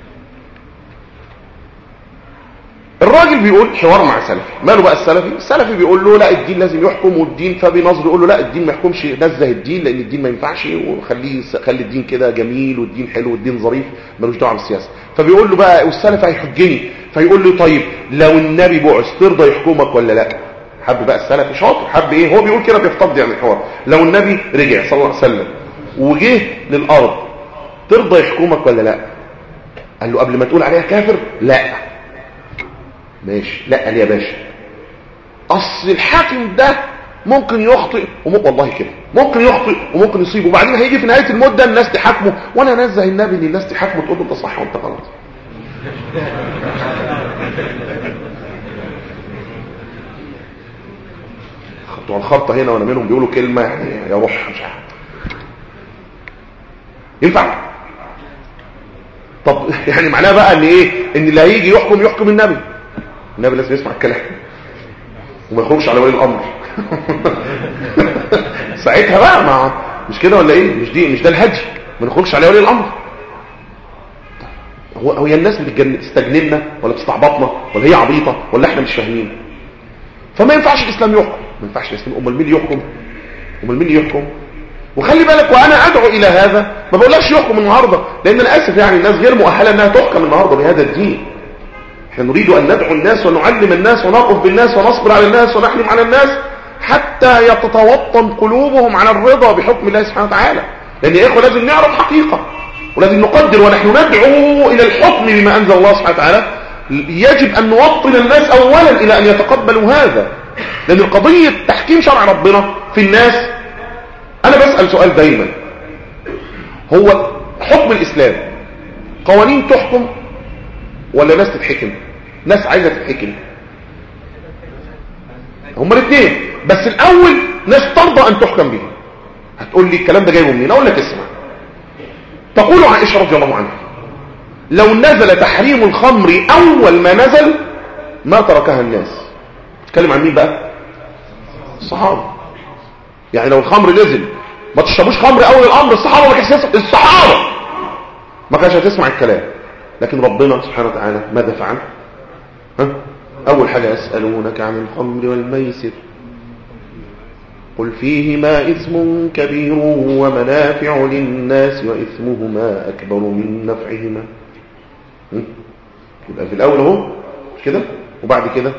الراجل بيقول حوار مع سلفي ماله بقى السلفي السلفي بيقول له لا الدين لازم يحكم والدين فبنظر يقول له لا الدين ما يحكمش نزه الدين لان الدين ما ينفعش وخليه خلي الدين كده جميل والدين حلو والدين ظريف ملوش دعوه بالسياسه فبيقول له بقى والسلف هيحجني فيقول له طيب لو النبي بعث ترضى يحكمك ولا لا حب بقى السلفي شاطر حب ايه هو بيقول كده بيفتض يعني الحوار لو النبي رجع صلى الله عليه وسلم وجه للارض ترضى يحكمك ولا لا قال له قبل ما تقول عليها كافر لا ماشي لا قال يا باشا اصل الحاكم ده ممكن يخطئ وممكن والله كده ممكن يخطئ وممكن يصيب وبعدين هيجي في نهايه المده الناس تحاكمه وانا انزه النبي ان الناس تحاكمه تقول له انت صح وانت غلط خطوا على الخطه هنا وانا منهم بيقولوا كلمه يعني يا روح مش عارف ينفع طب يعني معناها بقى ان ايه ان اللي هيجي يحكم يحكم النبي النبي لازم يسمع الكلام وما يخرجش على ولي الامر ساعتها بقى ما مش كده ولا ايه مش دي مش ده الهدي ما نخرجش على ولي الامر هو هو الناس بتستجنبنا ولا بتستعبطنا ولا هي عبيطه ولا احنا مش فاهمين فما ينفعش الاسلام يحكم ما ينفعش الاسلام امال مين يحكم امال مين يحكم وخلي بالك وانا ادعو الى هذا ما بقولكش يحكم النهارده لان انا اسف يعني الناس غير مؤهله انها تحكم النهارده بهذا الدين احنا نريد ان ندعو الناس ونعلم الناس ونقف بالناس ونصبر على الناس ونحلم على الناس حتى يتتوطن قلوبهم على الرضا بحكم الله سبحانه وتعالى لان يا اخوه لازم نعرف حقيقه ولازم نقدر ونحن ندعو الى الحكم بما انزل الله سبحانه وتعالى يجب ان نوطن الناس اولا الى ان يتقبلوا هذا لان القضيه تحكيم شرع ربنا في الناس انا بسال سؤال دايما هو حكم الاسلام قوانين تحكم ولا ناس تتحكم ناس عايزه تتحكم هما الاثنين بس الاول ناس ترضى ان تحكم به هتقول لي الكلام ده جايبه منين اقول لك اسمع تقول عائشه رضي الله عنها لو نزل تحريم الخمر اول ما نزل ما تركها الناس تتكلم عن مين بقى الصحابه يعني لو الخمر نزل ما تشربوش خمر اول الامر الصحابه ما كانش الصحابه ما كانش هتسمع الكلام لكن ربنا سبحانه وتعالى ماذا فعل ها؟ اول حاجة يسألونك عن الخمر والميسر قل فيهما إثم كبير ومنافع للناس وإثمهما أكبر من نفعهما يبقى في الأول اهو مش كده وبعد كده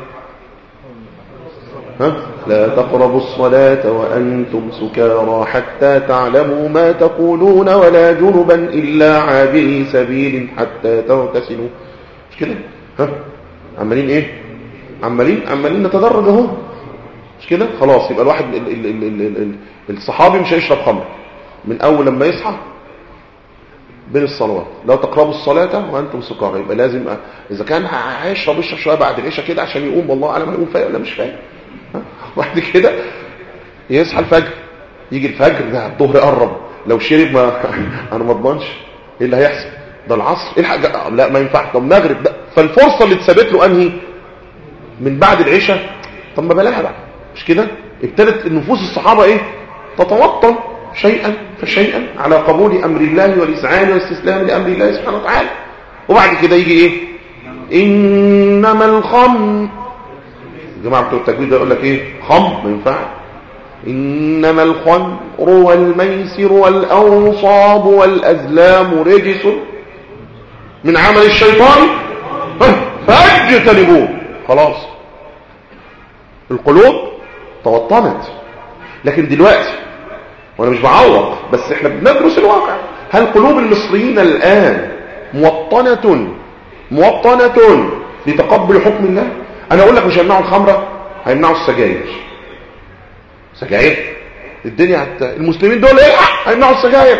ها لا تقربوا الصلاة وأنتم سكارى حتى تعلموا ما تقولون ولا جنبا إلا عابري سبيل حتى تغتسلوا مش كده ها عمالين ايه عمالين عمالين نتدرج اهو مش كده خلاص يبقى الواحد ال ال ال ال ال الصحابي مش هيشرب خمر من اول لما يصحى بين الصلوات لا تقربوا الصلاة وانتم سكارى يبقى لازم اذا كان هيشرب يشرب شويه بعد العشاء كده عشان يقوم والله اعلم هيقوم فايق ولا مش فايق بعد كده يصحى الفجر يجي الفجر ده الظهر قرب لو شرب ما انا ما اضمنش ايه اللي هيحصل ده العصر ايه الحاجه لا ما ينفعش طب المغرب ده فالفرصه اللي اتثبت له انهي من بعد العشاء طب ما بلاها بقى مش كده ابتدت النفوس الصحابه ايه تتوطن شيئا فشيئا على قبول امر الله والاذعان والاستسلام لامر الله سبحانه وتعالى وبعد كده يجي ايه انما الخمر الجماعه بتوع التجويد يقول لك ايه خمر ما ينفعش انما الخمر والميسر والانصاب والازلام رجس من عمل الشيطان فاجتنبوه خلاص القلوب توطنت لكن دلوقتي وانا مش بعوق بس احنا بندرس الواقع هل قلوب المصريين الان موطنة موطنة لتقبل حكم الله انا اقول لك مش هيمنعوا الخمرة هيمنعوا السجاير سجاير الدنيا حتى المسلمين دول ايه هيمنعوا السجاير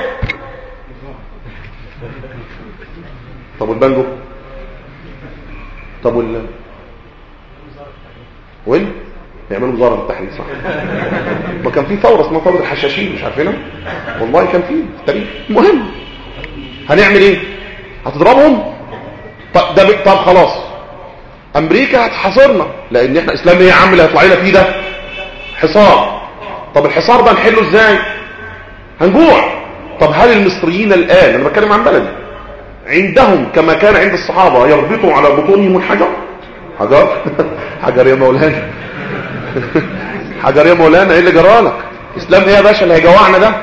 طب والبانجو طب وال وين يعملوا وزاره التحرير صح ما كان في ثوره اسمها ثوره الحشاشين مش عارفينها والله كان في التاريخ المهم هنعمل ايه هتضربهم طب ده طب خلاص امريكا هتحاصرنا لان احنا اسلام ايه يا عم اللي هيطلع لنا فيه ده حصار طب الحصار ده نحله ازاي هنجوع طب هل المصريين الان انا بتكلم عن بلدي عندهم كما كان عند الصحابه يربطوا على بطونهم الحجر حجر حجر يا مولانا حجر يا مولانا ايه اللي جرالك اسلام ايه يا باشا اللي هيجوعنا ده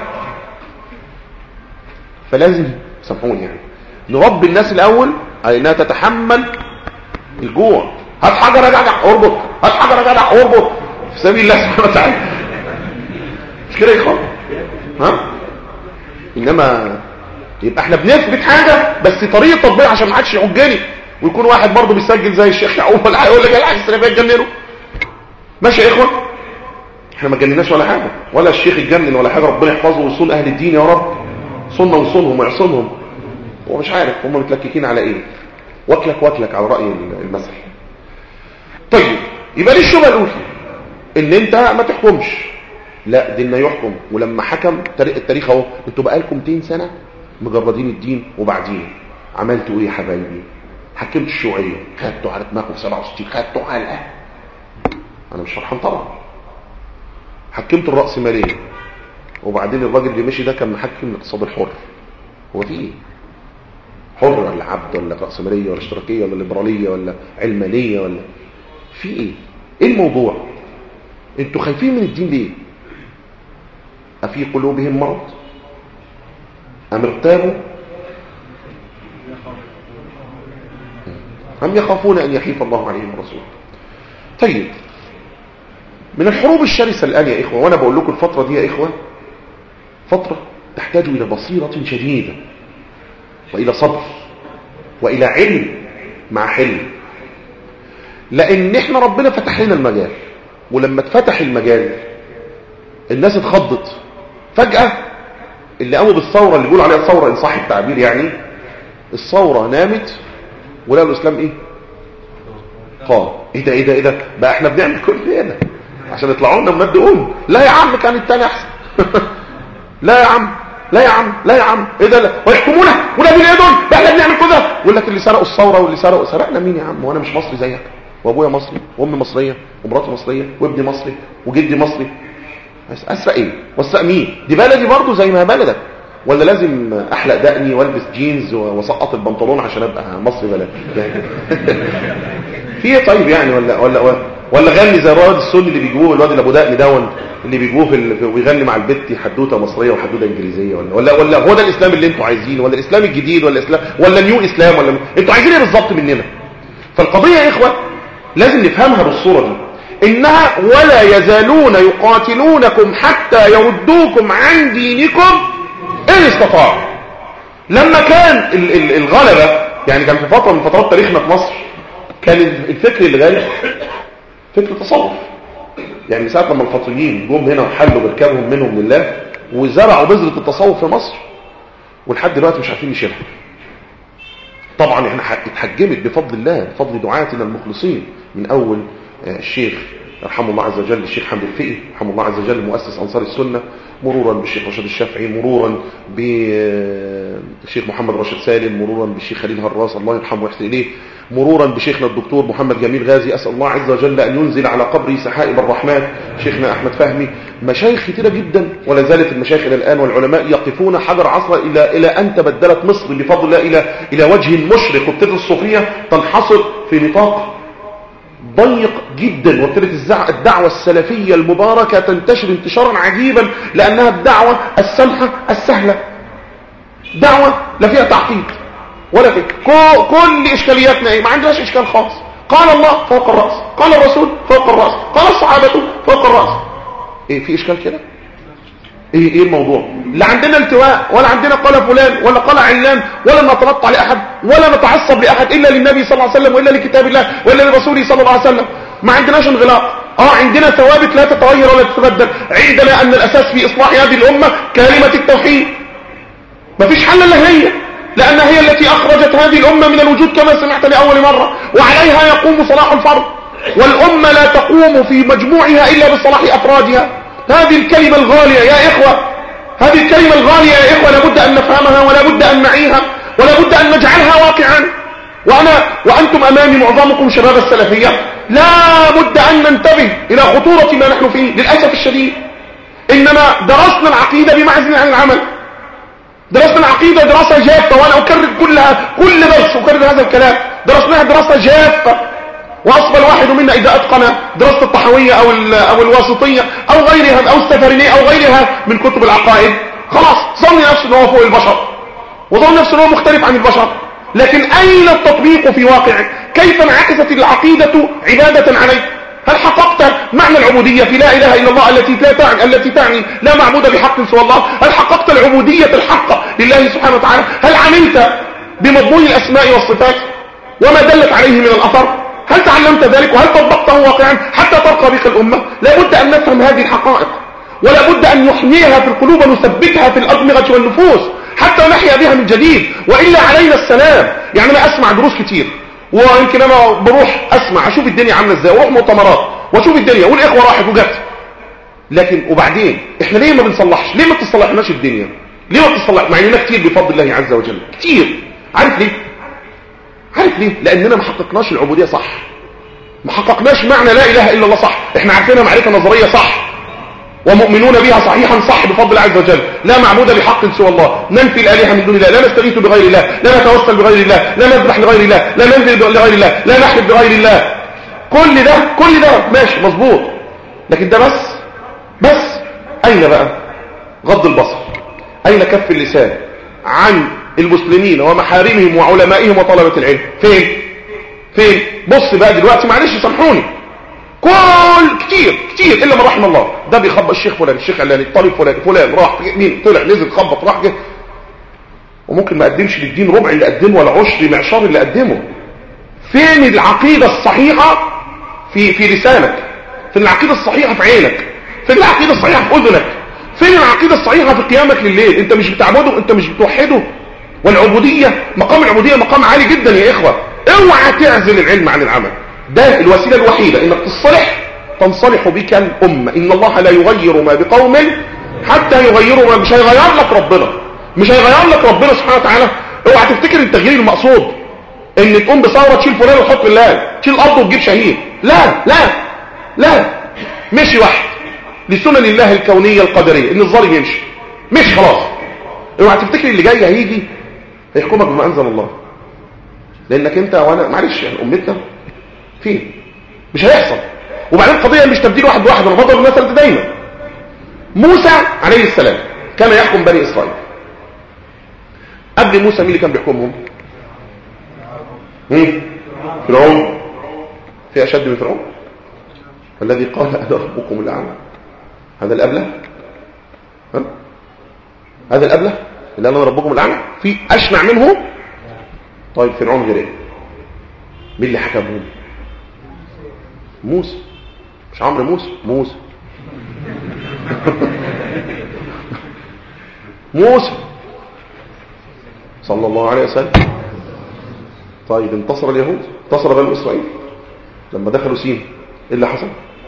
فلازم سامحوني يعني نربي الناس الاول على انها تتحمل الجوع هات حجر يا جدع اربط هات حجر يا جدع اربط في سبيل الله سبحانه وتعالى مش كده يا اخوان ها انما يبقى احنا بنثبت حاجه بس طريقه تطبيق عشان ما حدش يعجني ويكون واحد برضه بيسجل زي الشيخ يعقوب ولا هيقول لك الحاج السلفيه اتجننوا ماشي يا اخوان احنا ما جنناش ولا حاجه ولا الشيخ اتجنن ولا حاجه ربنا يحفظه ويصون اهل الدين يا رب صننا وصونهم ويعصمهم هو مش عارف هم متلككين على ايه واكلك واكلك على راي المثل طيب يبقى دي الشبهه الاولى ان انت ما تحكمش لا ديننا يحكم ولما حكم التاريخ اهو انتوا بقالكم 200 سنه مجردين الدين وبعدين عملتوا ايه يا حبايبي حكمت الشيوعيه خدتوا على دماغكم في 67 خدتوا علقه انا مش فرحان طبعا حكمت الرأسمالية وبعدين الراجل اللي مشي ده كان محكم الاقتصاد الحر هو في ايه حر ولا عبد ولا رأسمالية ولا اشتراكية ولا ليبرالية ولا علمانية ولا في ايه ايه الموضوع انتوا خايفين من الدين ليه افي قلوبهم مرض ام ارتابوا ام يخافون ان يحيف الله عليهم ورسوله طيب من الحروب الشرسة الآن يا إخوة وأنا بقول لكم الفترة دي يا إخوة فترة تحتاج إلى بصيرة شديدة وإلى صبر وإلى علم مع حلم لأن إحنا ربنا فتح لنا المجال ولما اتفتح المجال الناس اتخضت فجأة اللي قاموا بالثورة اللي بيقولوا عليها الثورة إن صح التعبير يعني الثورة نامت ولا الإسلام إيه قام إيه ده إيه ده إيه ده بقى إحنا بنعمل كل ده عشان يطلعوا لنا مبدئون لا يا عم كان التاني احسن لا يا عم لا يا عم لا يا عم ايه ده لا ويحكمونا ولا مين ايه دول احنا بنعمل كده يقول لك اللي سرقوا الثوره واللي سرقوا سرقنا مين يا عم وانا مش مصري زيك وابويا مصري وامي مصريه ومراتي مصريه وابني مصري وجدي مصري اسرق ايه واسرق مين دي بلدي برضه زي ما هي بلدك ولا لازم احلق دقني والبس جينز واسقط البنطلون عشان ابقى مصري بلد يعني في ايه طيب يعني ولا ولا ولا غني زي الواد السني اللي بيجيبوه الواد اللي ابو دقن دون اللي بيجيبوه في ويغني مع البت حدوته مصريه وحدوته انجليزيه ولا ولا ولا هو ده الاسلام اللي انتوا عايزينه ولا الاسلام الجديد ولا الاسلام ولا نيو اسلام ولا انتوا عايزين ايه بالظبط مننا فالقضيه يا اخوه لازم نفهمها بالصوره دي انها ولا يزالون يقاتلونكم حتى يردوكم عن دينكم ان استطاعوا لما كان الغلبه يعني كان في فتره من فترات تاريخنا في مصر كان الفكر اللي غالب فكر تصوف يعني ساعة لما الفاطميين جم هنا وحلوا بركابهم منهم لله وزرعوا بذرة التصوف في مصر ولحد دلوقتي مش عارفين نشيلها طبعا احنا اتحجمت بفضل الله بفضل دعاتنا المخلصين من اول الشيخ رحمه الله عز وجل الشيخ حمد الفقي رحمه الله عز وجل مؤسس أنصار السنة مرورا بالشيخ رشيد الشافعي مرورا بالشيخ محمد راشد سالم مرورا بالشيخ خليل هراس الله يرحمه ويحسن إليه مرورا بشيخنا الدكتور محمد جميل غازي أسأل الله عز وجل أن ينزل على قبري سحائب الرحمن شيخنا أحمد فهمي مشايخ كثيرة جدا ولا زالت المشايخ إلى الآن والعلماء يقفون حجر عصر إلى, إلى أن تبدلت مصر بفضل الله إلى, إلى وجه مشرق وابتدت الصوفية تنحصر في نطاق ضيق جدا وابتدت الدعوة السلفية المباركة تنتشر انتشارا عجيبا لأنها الدعوة السمحة السهلة دعوة لا فيها تعقيد ولا فيها كل إشكالياتنا إيه ما عندناش إشكال خاص قال الله فوق الرأس قال الرسول فوق الرأس قال الصحابة فوق الرأس إيه في إشكال كده ايه ايه الموضوع لا عندنا التواء ولا عندنا قال فلان ولا قال علان ولا نتنطع لاحد ولا نتعصب لاحد الا للنبي صلى الله عليه وسلم والا لكتاب الله والا لرسوله صلى الله عليه وسلم ما عندناش انغلاق اه عندنا ثوابت لا تتغير ولا تتبدل عندنا ان الاساس في اصلاح هذه الامه كلمه التوحيد ما فيش حل الا هي لانها هي التي اخرجت هذه الامه من الوجود كما سمعت لاول مره وعليها يقوم صلاح الفرد والامه لا تقوم في مجموعها الا بصلاح افرادها هذه الكلمة الغالية يا إخوة هذه الكلمة الغالية يا إخوة لابد أن نفهمها ولا بد أن نعيها ولا بد أن نجعلها واقعا وأنا وأنتم أمامي معظمكم شباب السلفية لا بد أن ننتبه إلى خطورة ما نحن فيه للأسف الشديد إنما درسنا العقيدة بمعزل عن العمل درسنا العقيدة دراسة جافة وأنا أكرر كلها كل درس أكرر هذا الكلام درسناها دراسة جافة واصبح الواحد منا اذا اتقن دراسة الطحوية او, أو الواسطية او غيرها او السفرينية او غيرها من كتب العقائد خلاص ظن نفسه انه فوق البشر وظن نفسه انه مختلف عن البشر لكن اين التطبيق في واقعه كيف انعكست العقيدة عبادة عليك هل حققت معنى العبودية في لا اله الا الله التي لا تعني التي تعني لا معبود بحق سوى الله هل حققت العبودية الحقة لله سبحانه وتعالى هل عملت بمضمون الاسماء والصفات وما دلت عليه من الاثر هل تعلمت ذلك وهل طبقته واقعا حتى ترقى بك الأمة لا بد أن نفهم هذه الحقائق ولا بد أن نحميها في القلوب ونثبتها في الأدمغة والنفوس حتى نحيا بها من جديد وإلا علينا السلام يعني أنا أسمع دروس كتير ويمكن أنا بروح أسمع أشوف الدنيا عاملة إزاي وأروح مؤتمرات وأشوف الدنيا والإخوة راحت وجت لكن وبعدين إحنا ليه ما بنصلحش ليه ما بتصلحناش الدنيا ليه ما بتصلح مع إننا كتير بفضل الله عز وجل كتير عارف ليه عارف ليه لاننا ما حققناش العبوديه صح ما حققناش معنى لا اله الا الله صح احنا عارفينها معرفه نظريه صح ومؤمنون بها صحيحا صح بفضل الله عز وجل لا معبود بحق سوى الله ننفي الالهه من دون الله لا نستغيث بغير الله لا نتوسل بغير الله لا نذبح لغير الله لا ننزل لغير الله لا نحلف بغير الله كل ده كل ده ماشي مظبوط لكن ده بس بس اين بقى غض البصر اين كف اللسان عن المسلمين ومحارمهم وعلمائهم وطلبة العلم فين فين بص بقى دلوقتي معلش سامحوني كل كتير كتير الا من رحم الله ده بيخبط الشيخ فلان الشيخ علاني الطالب فلان فلان راح مين طلع نزل خبط راح جه وممكن ما قدمش للدين ربع اللي قدمه ولا عشر معشار اللي قدمه فين العقيدة الصحيحة في في لسانك فين العقيدة الصحيحة في عينك فين العقيدة الصحيحة في اذنك فين العقيدة الصحيحة في قيامك لليل انت مش بتعبده انت مش بتوحده والعبودية مقام العبودية مقام عالي جدا يا إخوة اوعى تعزل العلم عن العمل ده الوسيلة الوحيدة انك تصلح تنصلح بك الأمة إن الله لا يغير ما بقوم حتى يغيروا ما مش هيغير لك ربنا مش هيغير لك ربنا سبحانه وتعالى اوعى تفتكر التغيير المقصود ان تقوم بثوره تشيل فلان وتحط الله تشيل الارض وتجيب شهيد لا لا لا مشي واحد لسنن الله الكونية القدرية ان الظالم يمشي مش خلاص اوعى تفتكر اللي جاي هيجي هيحكمك بما انزل الله لانك انت وانا معلش يعني امتنا فين مش هيحصل وبعدين القضيه مش تبديل واحد بواحد انا بضرب المثل ده دايما موسى عليه السلام كان يحكم بني اسرائيل قبل موسى مين اللي كان بيحكمهم مين فرعون في اشد من فرعون الذي قال انا ربكم الاعلى هذا الابله ها هذا الابله اللي انا ربكم الاعلى في اشنع منه طيب فرعون غير ايه مين اللي حكمهم موسى مش عمرو موسى موسى موسى صلى الله عليه وسلم طيب انتصر اليهود انتصر بنو اسرائيل لما دخلوا سين ايه اللي حصل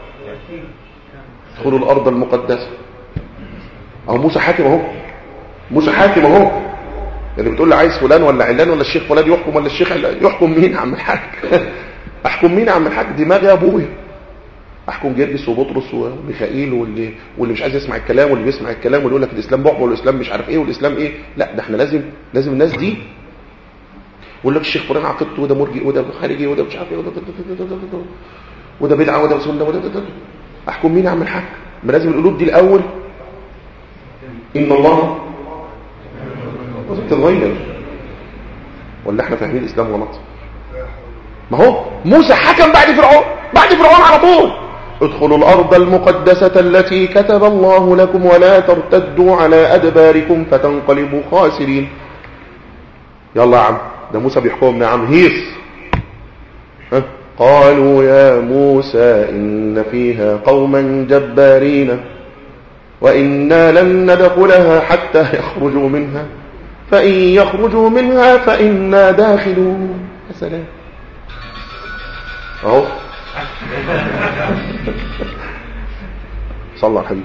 دخلوا الارض المقدسه اهو موسى حاكم اهو موسى حاكم اهو اللي بتقول لي عايز فلان ولا علان ولا الشيخ فلان يحكم ولا الشيخ علان يحكم مين يا عم الحاج احكم مين يا عم الحاج دماغي يا ابويا احكم جرجس وبطرس وميخائيل واللي واللي مش عايز يسمع الكلام واللي بيسمع الكلام واللي يقول لك الاسلام بعبع والاسلام مش عارف ايه والاسلام ايه لا ده احنا لازم لازم الناس دي يقول لك الشيخ فلان عقيدته وده مرجئ وده خارجي وده مش عارف ايه وده وده بدعه وده سنه وده احكم مين يا عم الحاج ما لازم القلوب دي الاول ان الله لازم تتغير ولا احنا فاهمين الاسلام غلط ما هو موسى حكم بعد فرعون بعد فرعون على طول ادخلوا الارض المقدسة التي كتب الله لكم ولا ترتدوا على ادباركم فتنقلبوا خاسرين يلا يا عم ده موسى بيحكمنا يا عم هيص ها قالوا يا موسى إن فيها قوما جبارين وإنا لن ندخلها حتى يخرجوا منها فإن يخرجوا منها فإنا داخلون يا سلام أهو صلى الله حبيبي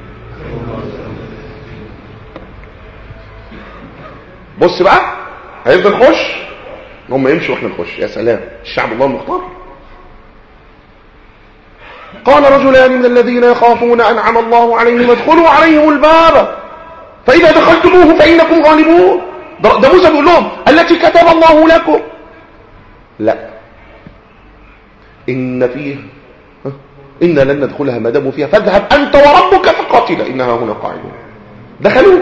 بص بقى هيفضل نخش هم يمشوا واحنا نخش يا سلام الشعب الله المختار قال رجلان من الذين يخافون أنعم الله عليهم ادخلوا عليهم الباب فإذا دخلتموه فإنكم غالبون ده موسى بيقول لهم التي كتب الله لكم لا إن فيها إنا لن ندخلها ما داموا فيها فاذهب أنت وربك فقاتلا إنها هنا قاعدون دخلوا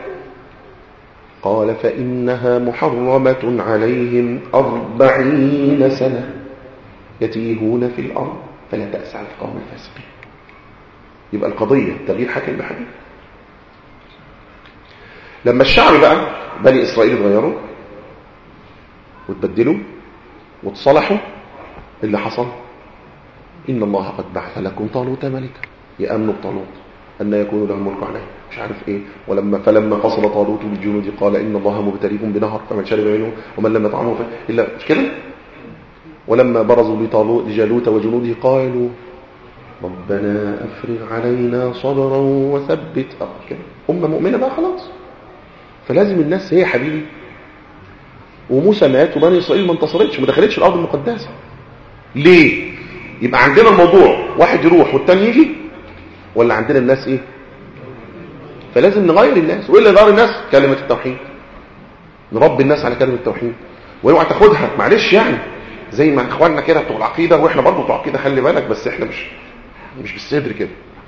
قال فإنها محرمة عليهم أربعين سنة يتيهون في الأرض فلا تأس على القوم الفاسقين يبقى القضية تغيير حاكم بحديث لما الشعب بقى بني إسرائيل اتغيروا وتبدلوا وتصلحوا اللي حصل إن الله قد بعث لكم طالوت ملكا يأمنوا بطالوت أن يكون له الملك عليه مش عارف إيه ولما فلما فصل طالوت بالجنود قال إن الله مبتليكم بنهر فمن شرب منه ومن لم يطعمه إلا مش كده ولما برزوا لطالوت لجالوت وجنوده قالوا ربنا أفرغ علينا صبرا وثبت كده أمة مؤمنة بقى خلاص فلازم الناس هي حبيبي وموسى مات وبني إسرائيل ما انتصرتش ما دخلتش الأرض المقدسة ليه يبقى عندنا الموضوع واحد يروح والتاني يجي ولا عندنا الناس ايه فلازم نغير الناس وايه اللي يغير الناس كلمة التوحيد نربي الناس على كلمة التوحيد واوعى تاخدها معلش يعني زي ما اخواننا كده بتوع العقيده واحنا برضه بتوع العقيده خلي بالك بس احنا مش مش بالصدر كده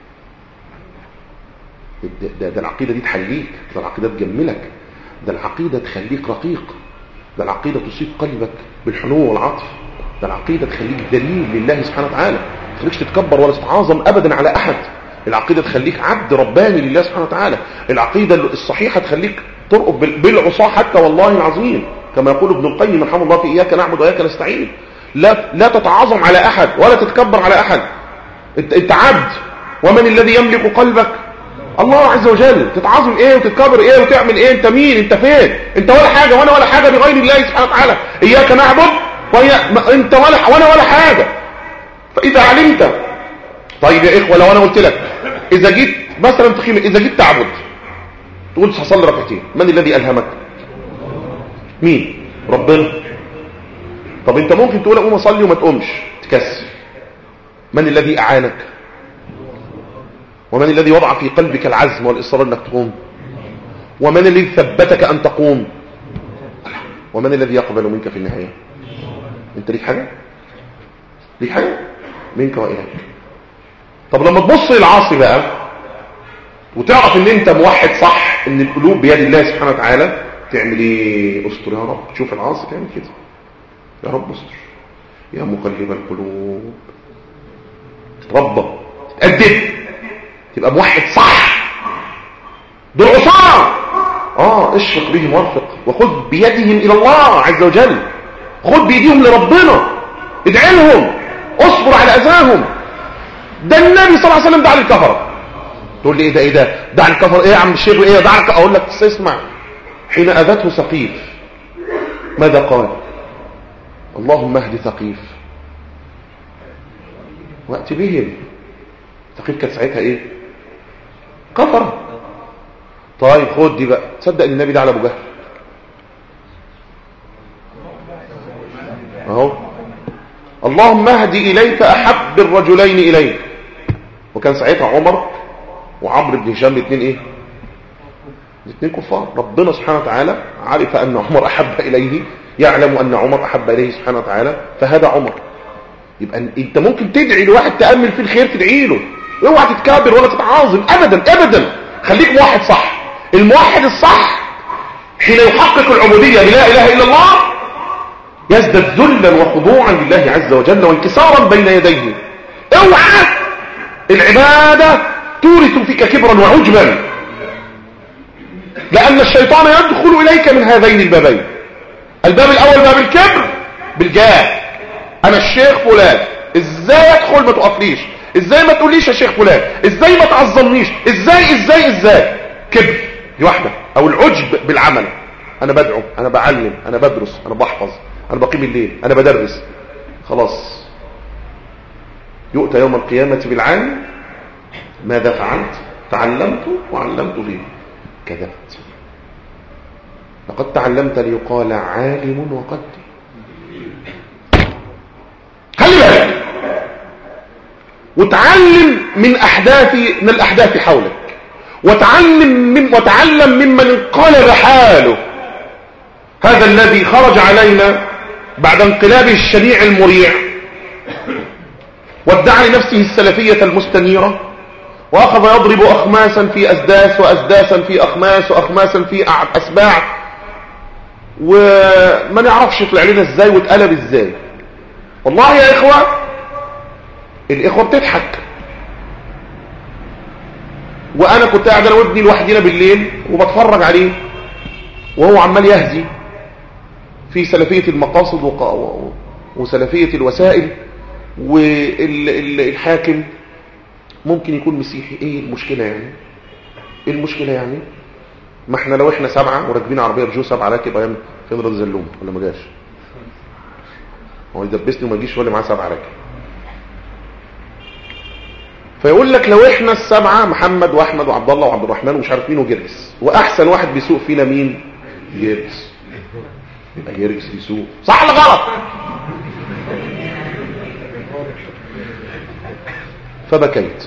ده, ده, ده العقيده دي تحليك ده العقيده تجملك ده العقيده تخليك رقيق ده العقيده تصيب قلبك بالحنو والعطف ده العقيده تخليك دليل لله سبحانه وتعالى ما تخليكش تتكبر ولا تتعاظم ابدا على احد العقيده تخليك عبد رباني لله سبحانه وتعالى العقيده الصحيحه تخليك ترقب بالعصاه حتى والله العظيم كما يقول ابن القيم رحمه الله في إياك نعبد وإياك نستعين لا لا تتعاظم على أحد ولا تتكبر على أحد انت, انت عبد ومن الذي يملك قلبك الله عز وجل تتعاظم ايه وتتكبر ايه وتعمل ايه انت مين انت فين انت ولا حاجة وانا ولا حاجة بغير الله سبحانه وتعالى اياك نعبد وهي انت ولا وانا ولا حاجة فاذا علمت طيب يا اخوة لو انا قلت لك اذا جيت مثلا تخيم اذا جيت تعبد تقول هصلي ركعتين من الذي الهمك مين ربنا طب انت ممكن تقول اقوم اصلي وما تقومش تكسل من الذي اعانك ومن الذي وضع في قلبك العزم والاصرار انك تقوم ومن الذي ثبتك أن تقوم ومن الذي يقبل منك في النهاية انت ليك حاجة ليك حاجة منك وإليك طب لما تبص للعاصي بقى وتعرف ان انت موحد صح ان القلوب بيد الله سبحانه وتعالى تعمل ايه استر يا رب تشوف العاصي تعمل كده يا رب استر يا مقلب القلوب تتربى تتأدب تبقى موحد صح دول عصاه اه اشفق بهم وارفق وخذ بيدهم الى الله عز وجل خذ بيديهم لربنا ادعي لهم اصبر على اذاهم ده النبي صلى الله عليه وسلم دعا للكفره تقول لي ايه ده ايه ده دعا الكفر ايه يا عم الشيخ ايه دعا اقول لك اسمع حين اذته ثقيف ماذا قال اللهم اهد ثقيف وقت بهم ثقيف كانت ساعتها ايه كفر طيب خد دي بقى تصدق ان النبي ده على ابو جهل اهو اللهم اهدي اليك احب الرجلين اليك وكان ساعتها عمر وعمرو بن هشام الاثنين ايه الاثنين كفار ربنا سبحانه وتعالى عرف ان عمر احب اليه يعلم ان عمر احب اليه سبحانه وتعالى فهدى عمر يبقى انت ممكن تدعي لواحد تامل في الخير تدعي له اوعى تتكابر ولا تتعاظم ابدا ابدا خليك موحد صح الموحد الصح حين يحقق العبوديه بلا اله الا الله يزداد ذلا وخضوعا لله عز وجل وانكسارا بين يديه اوعى العباده تورث فيك كبرا وعجبا لان الشيطان يدخل اليك من هذين البابين الباب الاول باب الكبر بالجاه انا الشيخ فلان ازاي ادخل ما تقفليش ازاي ما تقوليش يا شيخ فلان ازاي ما تعظمنيش ازاي ازاي ازاي كبر دي واحده او العجب بالعمل انا بدعو انا بعلم انا بدرس انا بحفظ انا بقيم الليل انا بدرس خلاص يؤتى يوم القيامة بالعالم ماذا فعلت تعلمت وعلمت لي كذبت لقد تعلمت ليقال عالم وقد خلي بالك وتعلم من احداث من الاحداث حولك وتعلم من وتعلم ممن انقلب حاله هذا الذي خرج علينا بعد انقلابه الشنيع المريع وادعى لنفسه السلفية المستنيرة واخذ يضرب اخماسا في اسداس واسداسا في اخماس واخماسا في اسباع وما نعرفش طلع لنا ازاي واتقلب ازاي والله يا اخوة الاخوة بتضحك وانا كنت قاعد انا وابني لوحدنا بالليل وبتفرج عليه وهو عمال يهزي في سلفية المقاصد وق- وسلفية الوسائل والحاكم ممكن يكون مسيحي ايه المشكلة يعني ايه المشكلة يعني ما احنا لو احنا سبعة وراكبين عربية بجو سبعة راكب ايام فين رد زلوم ولا ما جاش هو يدبسني وما يجيش ولا معاه سبعة راكب فيقول لك لو احنا السبعة محمد واحمد وعبد الله وعبد الرحمن ومش عارف مين وجرجس واحسن واحد بيسوق فينا مين جرجس يبقى جرجس بيسوق صح ولا غلط فبكيت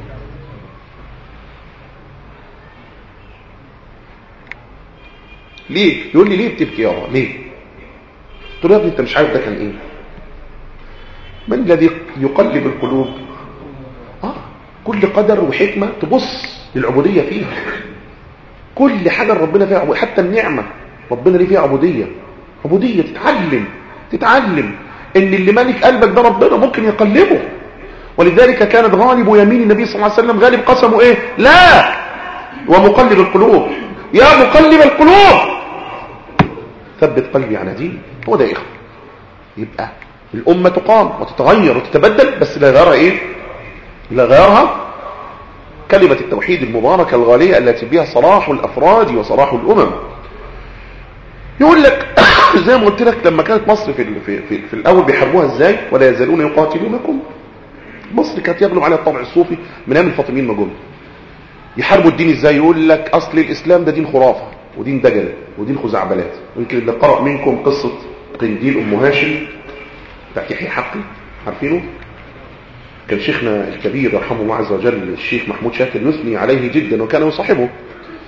ليه يقول لي ليه بتبكي يابا ليه قلت له يا ابني انت مش عارف ده كان ايه من الذي يقلب القلوب اه كل قدر وحكمه تبص للعبوديه فيها كل حاجه ربنا فيها عبودية حتى النعمه ربنا ليه فيها عبوديه عبوديه تتعلم تتعلم ان اللي مالك قلبك ده ربنا ممكن يقلبه ولذلك كانت غالب يمين النبي صلى الله عليه وسلم غالب قسمه ايه لا ومقلب القلوب يا مقلب القلوب ثبت قلبي على دين هو ده يا اخوه يبقى الامه تقام وتتغير وتتبدل بس لا غيرها ايه لا غيرها كلمه التوحيد المباركه الغاليه التي بها صلاح الافراد وصلاح الامم يقول لك زي ما قلت لك لما كانت مصر في ال- في في, في الاول بيحاربوها ازاي ولا يزالون يقاتلونكم مصر كانت يغلب عليها الطبع الصوفي من ايام الفاطميين ما جم يحاربوا الدين ازاي يقول لك اصل الاسلام ده دين خرافه ودين دجل ودين خزعبلات يمكن اللي قرأ منكم قصه قنديل ام هاشم بتاعت يحيى حقي عارفينه كان شيخنا الكبير رحمه الله عز وجل الشيخ محمود شاكر يثني عليه جدا وكان يصاحبه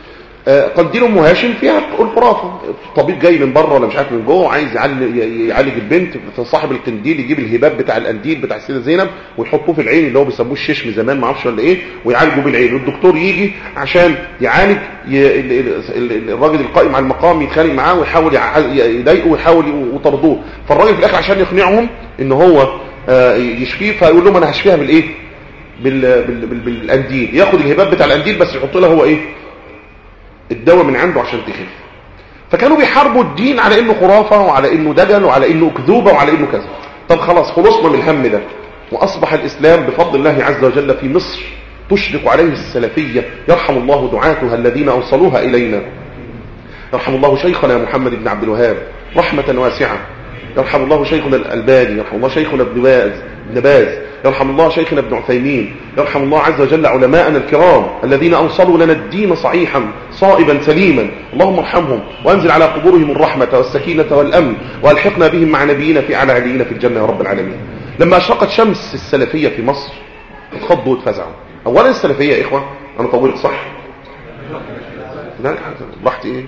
آه، قنديل ام هاشم فيها الخرافه طبيب جاي من بره ولا مش عارف من جوه عايز يعالج يعالج البنت صاحب القنديل يجيب الهباب بتاع القنديل بتاع السيده زينب ويحطوه في العين اللي هو بيسموه الششم زمان ما اعرفش ولا ايه ويعالجه بالعين والدكتور يجي عشان يعالج ي... الراجل القائم على المقام يتخانق معاه ويحاول يضايقه ويحاول وطردوه فالراجل في الاخر عشان يقنعهم ان هو آه، يشفيه فيقول لهم انا هشفيها بالايه بال... بال... بال... بالقنديل ياخد الهباب بتاع القنديل بس يحط لها هو ايه الدواء من عنده عشان تخف فكانوا بيحاربوا الدين على انه خرافة وعلى انه دجل وعلى انه كذوبة وعلى انه كذا طب خلاص خلصنا من الهم ده واصبح الاسلام بفضل الله عز وجل في مصر تشرق عليه السلفية يرحم الله دعاتها الذين اوصلوها الينا يرحم الله شيخنا محمد بن عبد الوهاب رحمة واسعة يرحم الله شيخنا الألباني يرحم الله شيخنا ابن باز ابن باز يرحم الله شيخنا ابن عثيمين يرحم الله عز وجل علماءنا الكرام الذين أوصلوا لنا الدين صحيحا صائبا سليما اللهم ارحمهم وانزل على قبورهم الرحمة والسكينة والأمن والحقنا بهم مع نبينا في أعلى عليين في الجنة يا رب العالمين لما أشرقت شمس السلفية في مصر اتخضوا واتفزعوا أولا السلفية يا إخوة أنا طولت صح لا راحتي إيه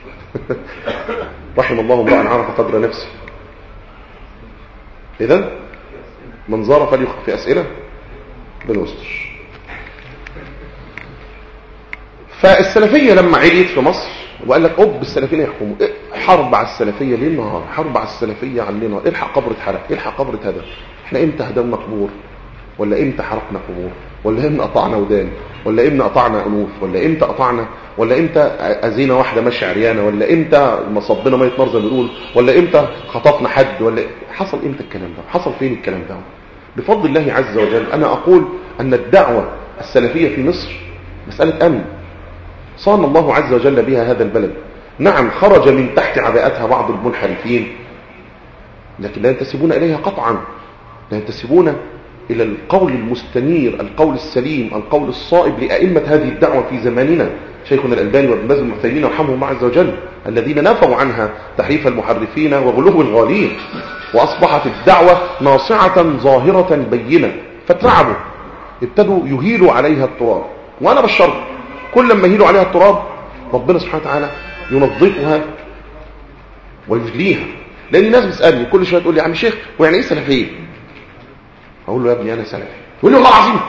رحم الله امرأ عرف قدر نفسه إذا من زار فليخف في أسئلة بالوستر فالسلفية لما عليت في مصر وقال لك أب السلفيين يحكموا إيه حرب على السلفية ليه نهار حرب على السلفية علينا الحق قبر اتحرق الحق قبر اتهدم احنا امتى هدمنا قبور ولا امتى حرقنا قبور ولا امتى قطعنا ودان ولا امتى قطعنا انوف ولا امتى قطعنا ولا امتى اذينا واحده ماشيه عريانه ولا امتى مصبنا ميه نار زي ما بنقول ولا امتى خطفنا حد ولا حصل امتى الكلام ده حصل فين الكلام ده بفضل الله عز وجل انا اقول ان الدعوه السلفيه في مصر مساله امن صان الله عز وجل بها هذا البلد نعم خرج من تحت عباءتها بعض المنحرفين لكن لا ينتسبون اليها قطعا لا ينتسبون إلى القول المستنير القول السليم القول الصائب لأئمة هذه الدعوة في زماننا شيخنا الألباني وابن باز المعثمين رحمهم الله عز وجل الذين نفوا عنها تحريف المحرفين وغلو الغالين وأصبحت الدعوة ناصعة ظاهرة بينة فترعبوا ابتدوا يهيلوا عليها التراب وأنا بشرت كل ما يهيلوا عليها التراب ربنا سبحانه وتعالى ينظفها ويجليها لأن الناس بتسألني كل شوية تقول لي يا عم شيخ ويعني ايه سلفيه اقول له يا ابني انا سلفي يقول لي والله العظيم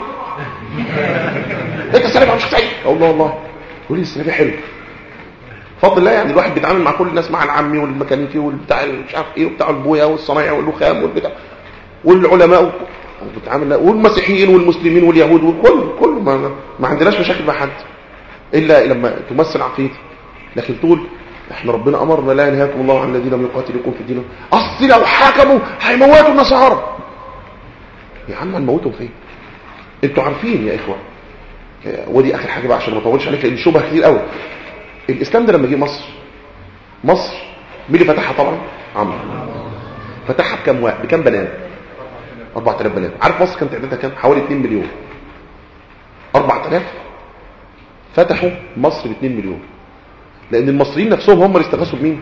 انت سلفي مش سعيد اقول له والله يقول لي السلفي حلو بفضل الله يعني الواحد بيتعامل مع كل الناس مع العمي والميكانيكي والبتاع مش عارف ايه وبتاع البويا والصنايعي والرخام والبتاع والعلماء بتعامل والمسيحيين والمسلمين واليهود وكل كل ما, ما عندناش مشاكل مع حد الا لما تمثل عقيده لكن تقول احنا ربنا امرنا لا ينهاكم الله عن الذين لم يقاتلوكم في الدين اصل لو حكموا هيموتوا النصارى يا عم هنموتهم فين انتوا عارفين يا اخوه ودي اخر حاجه بقى عشان ما اطولش عليك لان شبهه كتير قوي الاسلام ده لما جه مصر مصر مين اللي فتحها طبعا عمرو فتحها بكام واحد بكام بنات 4000 بنات عارف مصر كانت تعدادها كام حوالي 2 مليون 4000 فتحوا مصر ب 2 مليون لان المصريين نفسهم هم اللي استغاثوا بمين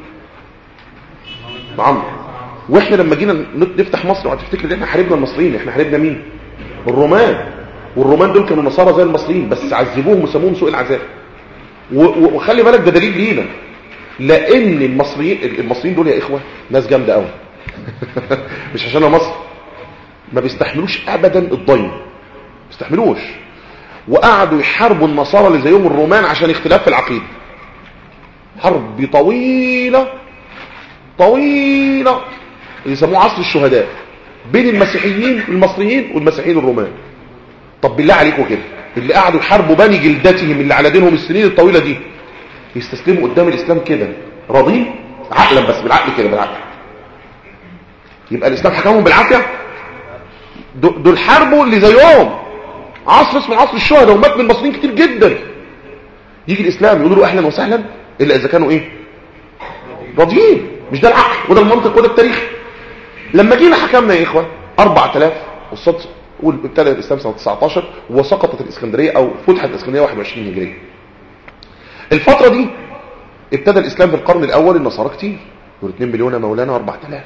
بعمرو واحنا لما جينا نفتح مصر وهتفتكر ان احنا حاربنا المصريين احنا حاربنا مين الرومان والرومان دول كانوا نصارى زي المصريين بس عذبوهم وسموهم سوء العذاب وخلي بالك ده دليل لينا لان المصريين المصريين دول يا اخوه ناس جامده قوي مش عشان مصر ما بيستحملوش ابدا الضيم ما بيستحملوش وقعدوا يحاربوا النصارى اللي زيهم الرومان عشان اختلاف في العقيده حرب طويله طويله يسموه عصر الشهداء بين المسيحيين المصريين والمسيحيين الرومان طب بالله عليكم كده اللي قعدوا يحاربوا بني جلدتهم اللي على دينهم السنين الطويله دي يستسلموا قدام الاسلام كده راضين عقلا بس بالعقل كده بالعقل يبقى الاسلام حكمهم بالعافيه دول حاربوا اللي زيهم عصر اسمه عصر الشهداء ومات من المصريين كتير جدا يجي الاسلام يقولوا له اهلا وسهلا الا اذا كانوا ايه راضيين مش ده العقل وده المنطق وده التاريخ لما جينا حكمنا يا اخوه 4000 والصد ابتدى الاسلام سنه 19 وسقطت الاسكندريه او فتحت الاسكندريه 21 هجريه الفتره دي ابتدى الاسلام في القرن الاول النصارى كتير دول 2 مليون يا مولانا 4000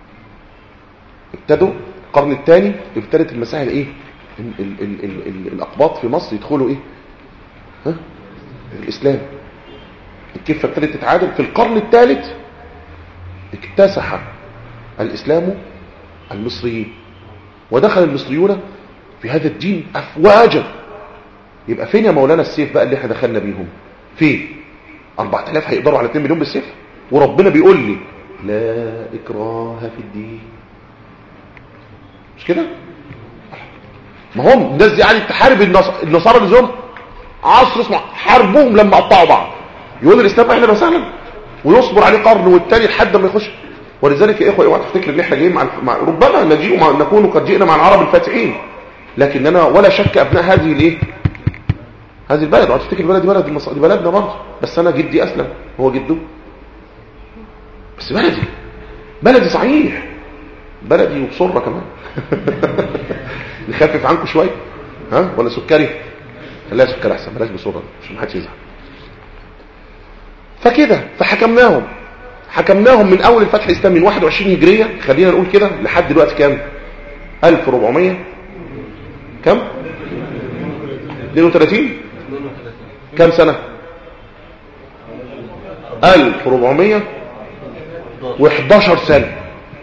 ابتدوا القرن الثاني ابتدت المسائل ايه ال ال ال ال ال الاقباط في مصر يدخلوا ايه ها الاسلام الكفة ابتدت تتعادل في القرن الثالث اكتسح الإسلام المصريين ودخل المصريون في هذا الدين أفواجا يبقى فين يا مولانا السيف بقى اللي احنا دخلنا بيهم فين 4000 هيقدروا على 2 مليون بالسيف وربنا بيقول لي لا إكراه في الدين مش كده ما هم الناس دي قاعده تحارب النصارى اللي زهم عصر اسمه حاربوهم لما قطعوا بعض يقول الاسلام احنا وسهلا ويصبر عليه قرن والتاني لحد ما يخش ولذلك يا اخوه اوعى تفتكر ان احنا جايين مع, مع ربما نجيء مع نكون قد جئنا مع العرب الفاتحين لكننا ولا شك ابناء هذه الايه هذه البلد اوعى تفتكر البلد دي بلد المص... دي بلدنا برضه بس انا جدي اسلم هو جده بس بلدي بلدي صحيح بلدي وبصره كمان نخفف عنكم شويه ها ولا سكري خليها سكر احسن بلاش بصوره عشان ما حدش يزعل فكده فحكمناهم حكمناهم من اول الفتح الاسلامي من 21 هجريه خلينا نقول كده لحد دلوقتي كام 1400 كام 32 كام سنه 1411 سنه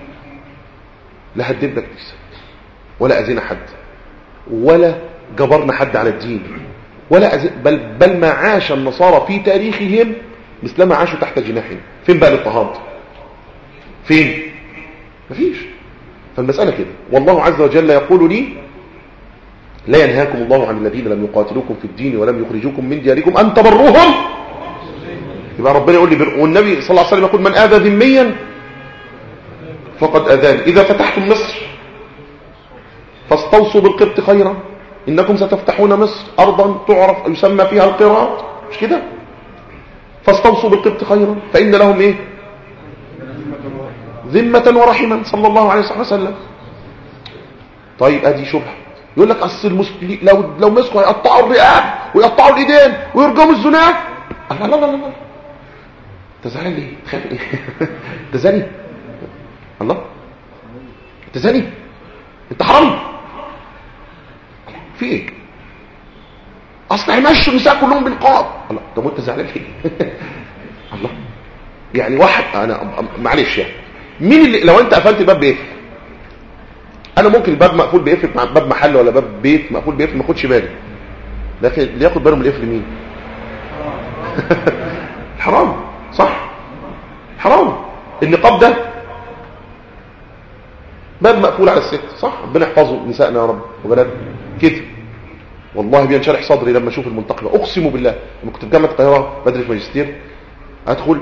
لا هددنا كنيسه ولا اذينا حد ولا جبرنا حد على الدين ولا أزي... بل بل ما عاش النصارى في تاريخهم مثلما عاشوا تحت جناحهم فين بقى الاضطهاد فين مفيش فالمسألة كده والله عز وجل يقول لي لا ينهاكم الله عن الذين لم يقاتلوكم في الدين ولم يخرجوكم من دياركم أن تبروهم يبقى ربنا يقول لي بر... والنبي صلى الله عليه وسلم يقول من آذى ذميا فقد أذاني إذا فتحتم مصر فاستوصوا بالقبط خيرا إنكم ستفتحون مصر أرضا تعرف يسمى فيها القراط مش كده فاستوصوا بالقبط خيرا فإن لهم إيه ذمة ورحما صلى الله عليه وسلم طيب ادي شبهه يقول لك اصل المسلمين لو لو مسكوا يقطعوا الرقاب ويقطعوا الايدين ويرجموا الزناه لا لا لا لا انت زعلان ليه تخاف ايه انت زاني الله انت زاني انت حرام في ايه اصل هيمشوا النساء كلهم بالقاب الله طب وانت زعلان ليه الله يعني واحد انا معلش يعني مين اللي لو انت قفلت الباب بيقفل انا ممكن الباب مقفول بيقفل مع باب محل ولا باب بيت مقفول بيقفل ما اخدش بالي لكن اللي ياخد باله من القفل مين حرام صح حرام النقاب ده باب مقفول على الست صح ربنا يحفظه نسائنا يا رب وبناتنا كده والله بينشرح صدري لما اشوف المنتقبه اقسم بالله لما كنت في جامعه القاهره بدرس ماجستير ادخل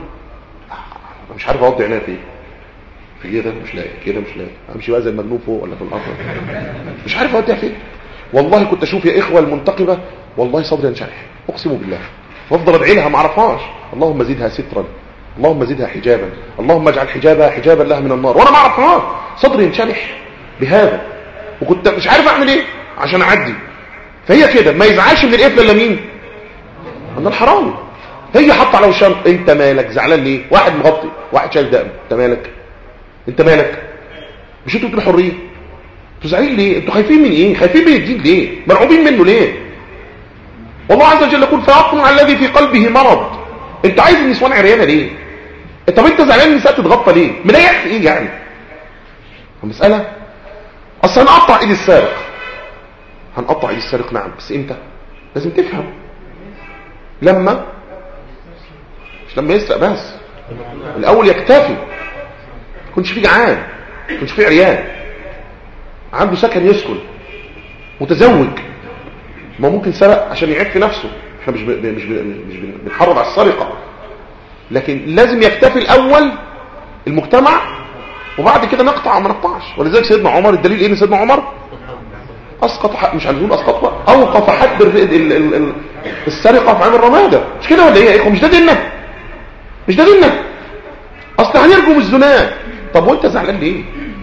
مش عارف اقضي عينيا فين في كده مش لاقي كده مش لاقي امشي بقى زي المجنون فوق ولا في الارض مش عارف اوديها فين والله كنت اشوف يا اخوه المنتقبه والله صدري ينشرح اقسم بالله وافضل ادعي لها ما اعرفهاش اللهم زدها سترا اللهم زدها حجابا اللهم اجعل حجابها حجابا لها من النار وانا ما اعرفهاش صدري ينشرح بهذا وكنت مش عارف اعمل ايه عشان اعدي فهي كده ما يزعلش من القفله الا مين انا الحرامي هي حاطه على وشها انت مالك زعلان ليه واحد مغطي واحد شايل دقن انت مالك انت مالك مش انتوا بتقولوا حريه انتوا زعلانين ليه انتوا خايفين من ايه خايفين من الدين ليه مرعوبين منه ليه والله عز وجل يقول فاطمع الذي في قلبه مرض انت عايز النسوان عريانه ليه طب انت زعلان النساء تتغطى ليه مضايقك ايه يعني المساله اصل هنقطع ايد السارق هنقطع ايد السارق نعم بس امتى لازم تفهم لما مش لما يسرق بس الاول يكتفي كنتش فيه جعان كنتش فيه عريان عنده سكن يسكن متزوج ما ممكن سرق عشان يعف نفسه احنا مش ب... مش ب... مش بنحرض على السرقه لكن لازم يكتفي الاول المجتمع وبعد كده نقطع او ما نقطعش ولذلك سيدنا عمر الدليل ايه ان سيدنا عمر اسقط حق مش هنقول اسقط بقى اوقف حد ال... ال... ال... السرقه في عام الرماده مش كده ولا ايه يا اخوه مش ده ديننا مش ده ديننا اصل هنرجم الزنا طب وانت زعلان ليه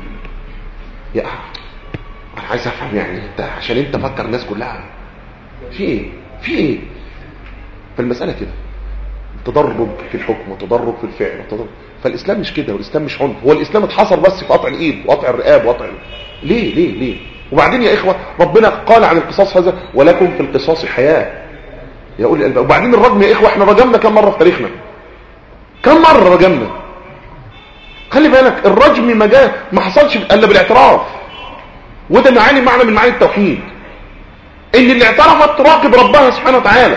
يا انا عايز افهم يعني انت عشان انت فكر الناس كلها في ايه في ايه فالمساله كده تدرج في الحكم وتدرج في الفعل وتدرج فالاسلام مش كده والاسلام مش عنف هو الاسلام اتحصر بس في قطع الايد وقطع الرقاب وقطع ليه ليه ليه وبعدين يا اخوه ربنا قال عن القصاص هذا ولكم في القصاص حياه يا اولي الالباب وبعدين الرجم يا اخوه احنا رجمنا كم مره في تاريخنا كم مرة رجمنا خلي بالك الرجم ما جاء ما حصلش الا بالاعتراف وده معاني معنى من معاني التوحيد ان اللي اعترفت تراقب ربها سبحانه وتعالى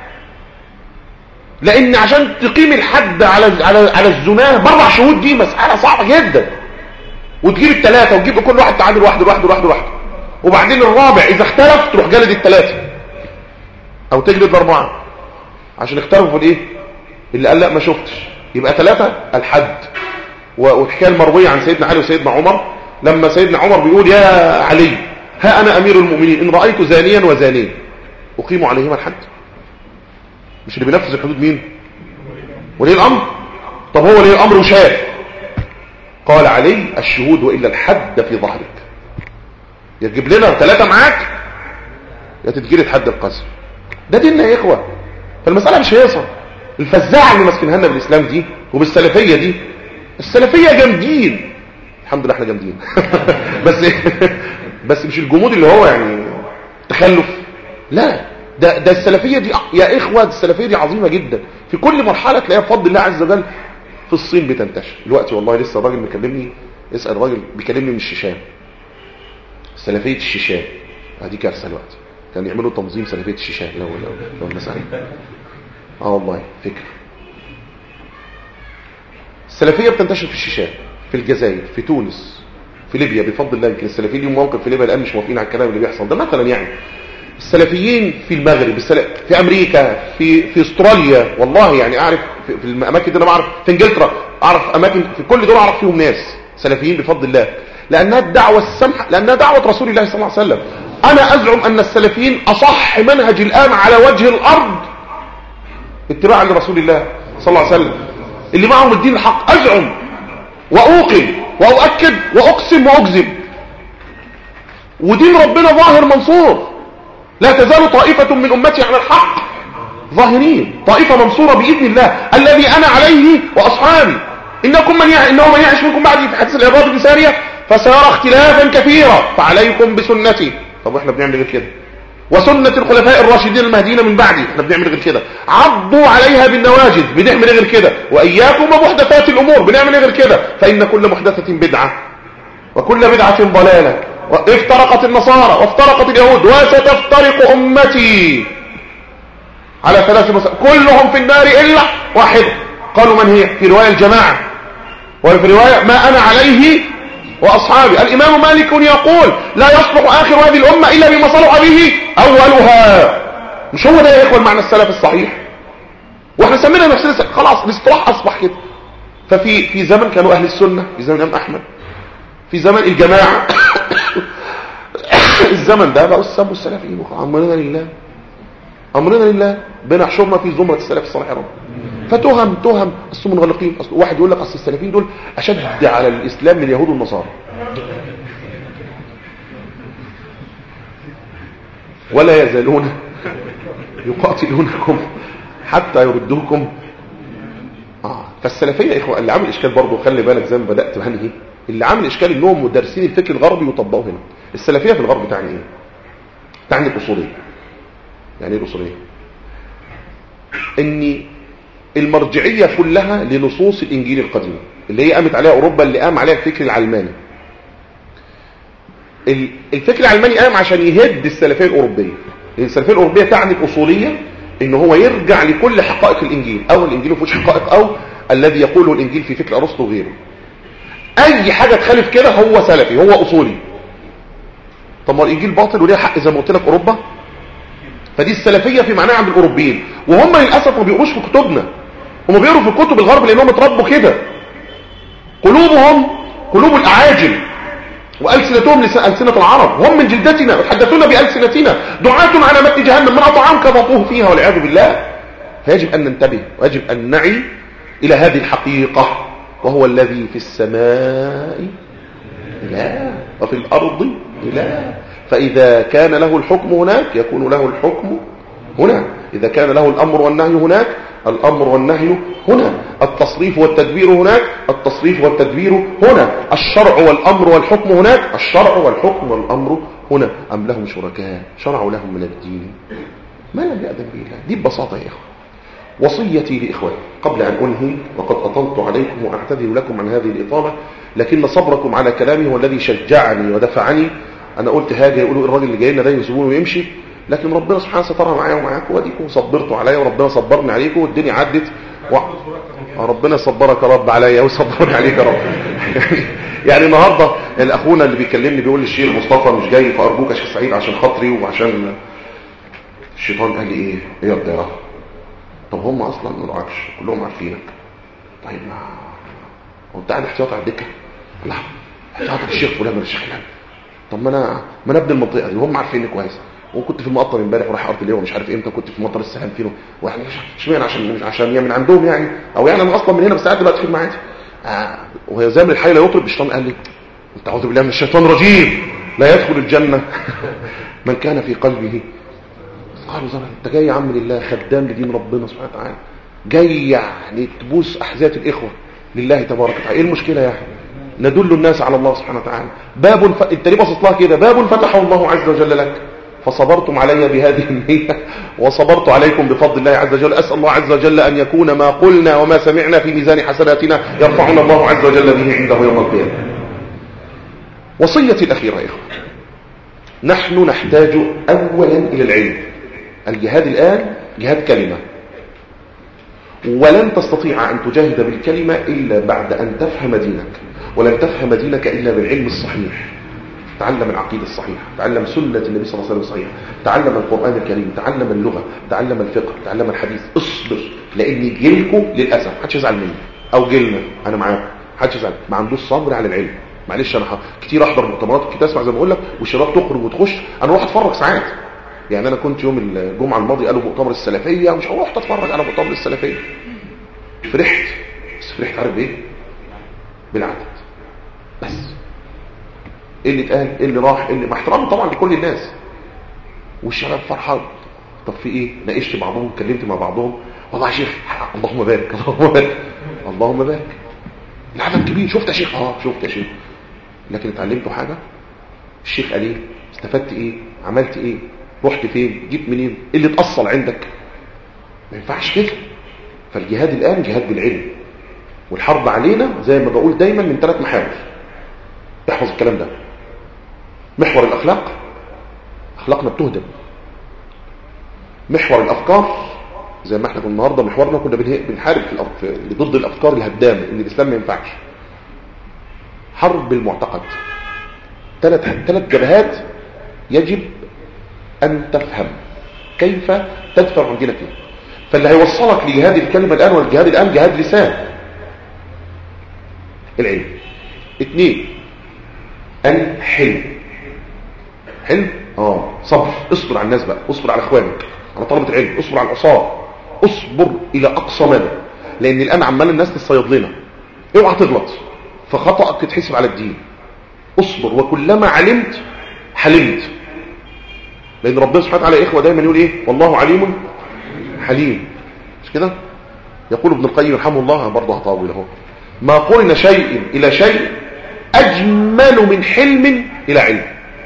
لان عشان تقيم الحد على على على الزناه باربع شهود دي مساله صعبه جدا وتجيب الثلاثه وتجيب كل واحد تعادل لوحده لوحده لوحده لوحده وبعدين الرابع اذا اختلف تروح جلد الثلاثه او تجلد الاربعه عشان اختلفوا في الايه اللي قال لا ما شفتش يبقى ثلاثه الحد والحكايه المرويه عن سيدنا علي وسيدنا عمر لما سيدنا عمر بيقول يا علي ها انا امير المؤمنين ان رايت زانيا وزانين اقيم عليهما الحد مش اللي بينفذ الحدود مين ولي الامر طب هو ولي الامر وشاف قال علي الشهود والا الحد في ظهرك يا تجيب لنا ثلاثه معاك يا تتجلد حد القذف ده ديننا يا اخوه فالمساله مش هيصل الفزاعه اللي ماسكينها لنا بالاسلام دي وبالسلفيه دي السلفيه جامدين الحمد لله احنا جامدين بس بس مش الجمود اللي هو يعني تخلف لا ده ده السلفيه دي يا اخوه السلفيه دي عظيمه جدا في كل مرحله تلاقيها بفضل الله عز وجل في الصين بتنتشر دلوقتي والله لسه الراجل مكلمني اسال راجل بيكلمني من الشيشان سلفيه الشيشان هذه كارثه دلوقتي كانوا يعملوا تنظيم سلفيه الشيشان لو لو, لو المساله اه والله فكر السلفيه بتنتشر في الشيشان في الجزائر في تونس في ليبيا بفضل الله يمكن السلفيين ليهم موقف في ليبيا الان مش موافقين على الكلام اللي بيحصل ده مثلا يعني السلفيين في المغرب في امريكا في في استراليا والله يعني اعرف في, في الاماكن دي انا بعرف في انجلترا اعرف اماكن في كل دول اعرف فيهم ناس سلفيين بفضل الله لانها الدعوه السمحه لانها دعوه رسول الله صلى الله عليه وسلم انا ازعم ان السلفيين اصح منهج الان على وجه الارض اتباعا لرسول الله صلى الله عليه وسلم اللي معهم الدين الحق ازعم واوقن واؤكد واقسم واجزم ودين ربنا ظاهر منصور لا تزال طائفة من أمتي على الحق ظاهرين طائفة منصورة بإذن الله الذي أنا عليه وأصحابي إنكم من يع... إنه من يعيش منكم بعدي في حديث العباد بن سارية فسيرى اختلافا كثيرا فعليكم بسنتي طب احنا بنعمل غير كده وسنة الخلفاء الراشدين المهديين من بعدي احنا بنعمل غير كده عضوا عليها بالنواجذ بنعمل غير كده وإياكم ومحدثات الأمور بنعمل غير كده فإن كل محدثة بدعة وكل بدعة ضلالة افترقت النصارى وافترقت اليهود وستفترق أمتي على ثلاث مسائل كلهم في النار إلا واحد قالوا من هي في رواية الجماعة وفي رواية ما أنا عليه وأصحابي الإمام مالك يقول لا يصلح آخر هذه الأمة إلا بما صلح به أولها مش هو ده يا إخوة المعنى السلف الصحيح واحنا سمينا نفسنا خلاص الاصطلاح أصبح كده ففي في زمن كانوا أهل السنة في زمن الإمام أحمد في زمن الجماعة الزمن ده بقوا السب السلفيين امرنا لله امرنا لله بنحشرنا في زمرة السلف الصالح يا رب فتهم تهم اصل منغلقين اصل واحد يقول لك اصل السلفيين دول اشد على الاسلام من اليهود والنصارى ولا يزالون يقاتلونكم حتى يردوكم آه. فالسلفيه يا اخوه اللي عامل اشكال برضه خلي بالك زي ما بدات بهنهي اللي عامل اشكال انهم مدرسين الفكر الغربي وطبقوه هنا السلفيه في الغرب تعني ايه تعني الاصوليه يعني ايه الاصوليه ان المرجعيه كلها لنصوص الانجيل القديم اللي هي قامت عليها اوروبا اللي قام عليها الفكر العلماني الفكر العلماني قام عشان يهد السلفيه الاوروبيه السلفيه الاوروبيه تعني الاصوليه ان هو يرجع لكل حقائق الانجيل او الانجيل ما فيهوش حقائق او الذي يقوله الانجيل في فكر ارسطو وغيره اي حاجه تخالف كده هو سلفي هو اصولي طب ما الانجيل باطل وليه حق زي ما قلت لك اوروبا فدي السلفيه في معناها عند الاوروبيين وهم للاسف ما بيقروش في كتبنا هم بيقروا في كتب الغرب لانهم اتربوا كده قلوبهم قلوب الاعاجم والسنتهم لسنه العرب هم من جلدتنا يتحدثون بالسنتنا دعاة على متن جهنم من اطعام كفطوه فيها والعياذ بالله فيجب ان ننتبه ويجب ان نعي الى هذه الحقيقه وهو الذي في السماء لا وفي الأرض لا فإذا كان له الحكم هناك يكون له الحكم هنا إذا كان له الأمر والنهي هناك الأمر والنهي هنا التصريف والتدبير هناك التصريف والتدبير هنا الشرع والأمر والحكم هناك الشرع والحكم والأمر هنا أم لهم شركاء شرعوا لهم من الدين ما لم يأذن به الله دي ببساطة يا إخوة وصيتي لإخواني قبل أن أنهي وقد أطلت عليكم وأعتذر لكم عن هذه الإطالة لكن صبركم على كلامي هو الذي شجعني ودفعني أنا قلت هاجي يقولوا الراجل اللي جاي لنا ده يسيبونه ويمشي لكن ربنا سبحانه سترها معايا ومعاكم واديكم صبرتوا عليا وربنا صبرني عليكم والدنيا عدت و... ربنا صبرك يا رب عليا وصبرني عليك يا رب يعني النهارده الاخونا اللي بيكلمني بيقول لي الشيخ مصطفى مش جاي فارجوك يا شيخ سعيد عشان خاطري وعشان الشيطان قال لي ايه ايه يا بدايه طب هم اصلا ما دعكش كلهم عارفينك طيب ما هو انت قاعد احتياط على الدكه لا احتياط الشيخ فلان الشيخ فلان طب ما انا ما انا ابن المنطقه دي وهم عارفيني كويس وكنت في المقطم امبارح ورايح ارض ليه ومش عارف امتى كنت في مطر السهل فين واحنا اشمعنى عشان مش عشان هي من عندهم يعني او يعني انا اصلا من هنا بس قاعد دلوقتي في المعادي آه وهي زي من الحي لا يطرب الشيطان قال لي انت اعوذ بالله من الشيطان الرجيم لا يدخل الجنه من كان في قلبه قالوا زمان انت جاي يا عم لله خدام لدين ربنا سبحانه وتعالى جاي يعني تبوس احذيه الاخوه لله تبارك وتعالى ايه المشكله يا اخي ندل الناس على الله سبحانه وتعالى باب ف... انت ليه باصص لها كده باب فتحه الله عز وجل لك فصبرتم علي بهذه النية وصبرت عليكم بفضل الله عز وجل أسأل الله عز وجل أن يكون ما قلنا وما سمعنا في ميزان حسناتنا يرفعنا الله عز وجل به عنده يوم القيامة وصيتي الأخيرة يا إخوة نحن نحتاج أولا إلى العلم الجهاد الآن جهاد كلمة ولن تستطيع أن تجاهد بالكلمة إلا بعد أن تفهم دينك ولن تفهم دينك إلا بالعلم الصحيح تعلم العقيدة الصحيحة تعلم سنة النبي صلى الله عليه وسلم الصحيحة تعلم القرآن الكريم تعلم اللغة تعلم الفقه تعلم الحديث اصبر لأن جيلكم للأسف محدش يزعل مني أو جيلنا أنا معاكم محدش يزعل ما عندوش صبر على العلم معلش أنا كتير أحضر مؤتمرات كتير أسمع زي ما بقول لك والشباب تخرج وتخش أنا أروح أتفرج ساعات يعني أنا كنت يوم الجمعة الماضي قالوا مؤتمر السلفية مش هروح أتفرج على مؤتمر السلفية فرحت بس فرحت عارف إيه بالعدد بس ايه اللي اتقال ايه اللي راح ايه اللي مع احترامي طبعا لكل الناس والشباب فرحان طب في ايه ناقشت بعضهم اتكلمت مع بعضهم والله يا شيخ اللهم بارك اللهم بارك اللهم بارك العدد كبير شفت يا شيخ اه شفت يا شيخ لكن اتعلمتوا حاجه الشيخ قال ايه استفدت ايه عملت ايه رحت فين جيت منين ايه اللي اتاصل عندك ما ينفعش كده فالجهاد الان جهاد بالعلم والحرب علينا زي ما بقول دايما من ثلاث محاور تحفظ الكلام ده محور الأخلاق أخلاقنا بتهدم محور الأفكار زي ما احنا كنا النهارده محورنا كنا بنحارب في ضد الأفكار الهدامة إن الإسلام ما ينفعش حرب المعتقد ثلاث ثلاث جبهات يجب أن تفهم كيف تدفع عن دينك فاللي هيوصلك لجهاد الكلمة الآن والجهاد الآن جهاد لسان العلم اثنين الحلم حلم اه صبر اصبر على الناس بقى اصبر على اخوانك على طلبة العلم اصبر على العصاه اصبر الى اقصى مدى لان الان عمال الناس تصيد لنا اوعى تغلط فخطأك تتحسب على الدين اصبر وكلما علمت حلمت لان ربنا سبحانه وتعالى اخوه دايما يقول ايه والله عليم حليم مش كده يقول ابن القيم رحمه الله برضه هطاول اهو ما قرن شيء الى شيء اجمل من حلم الى علم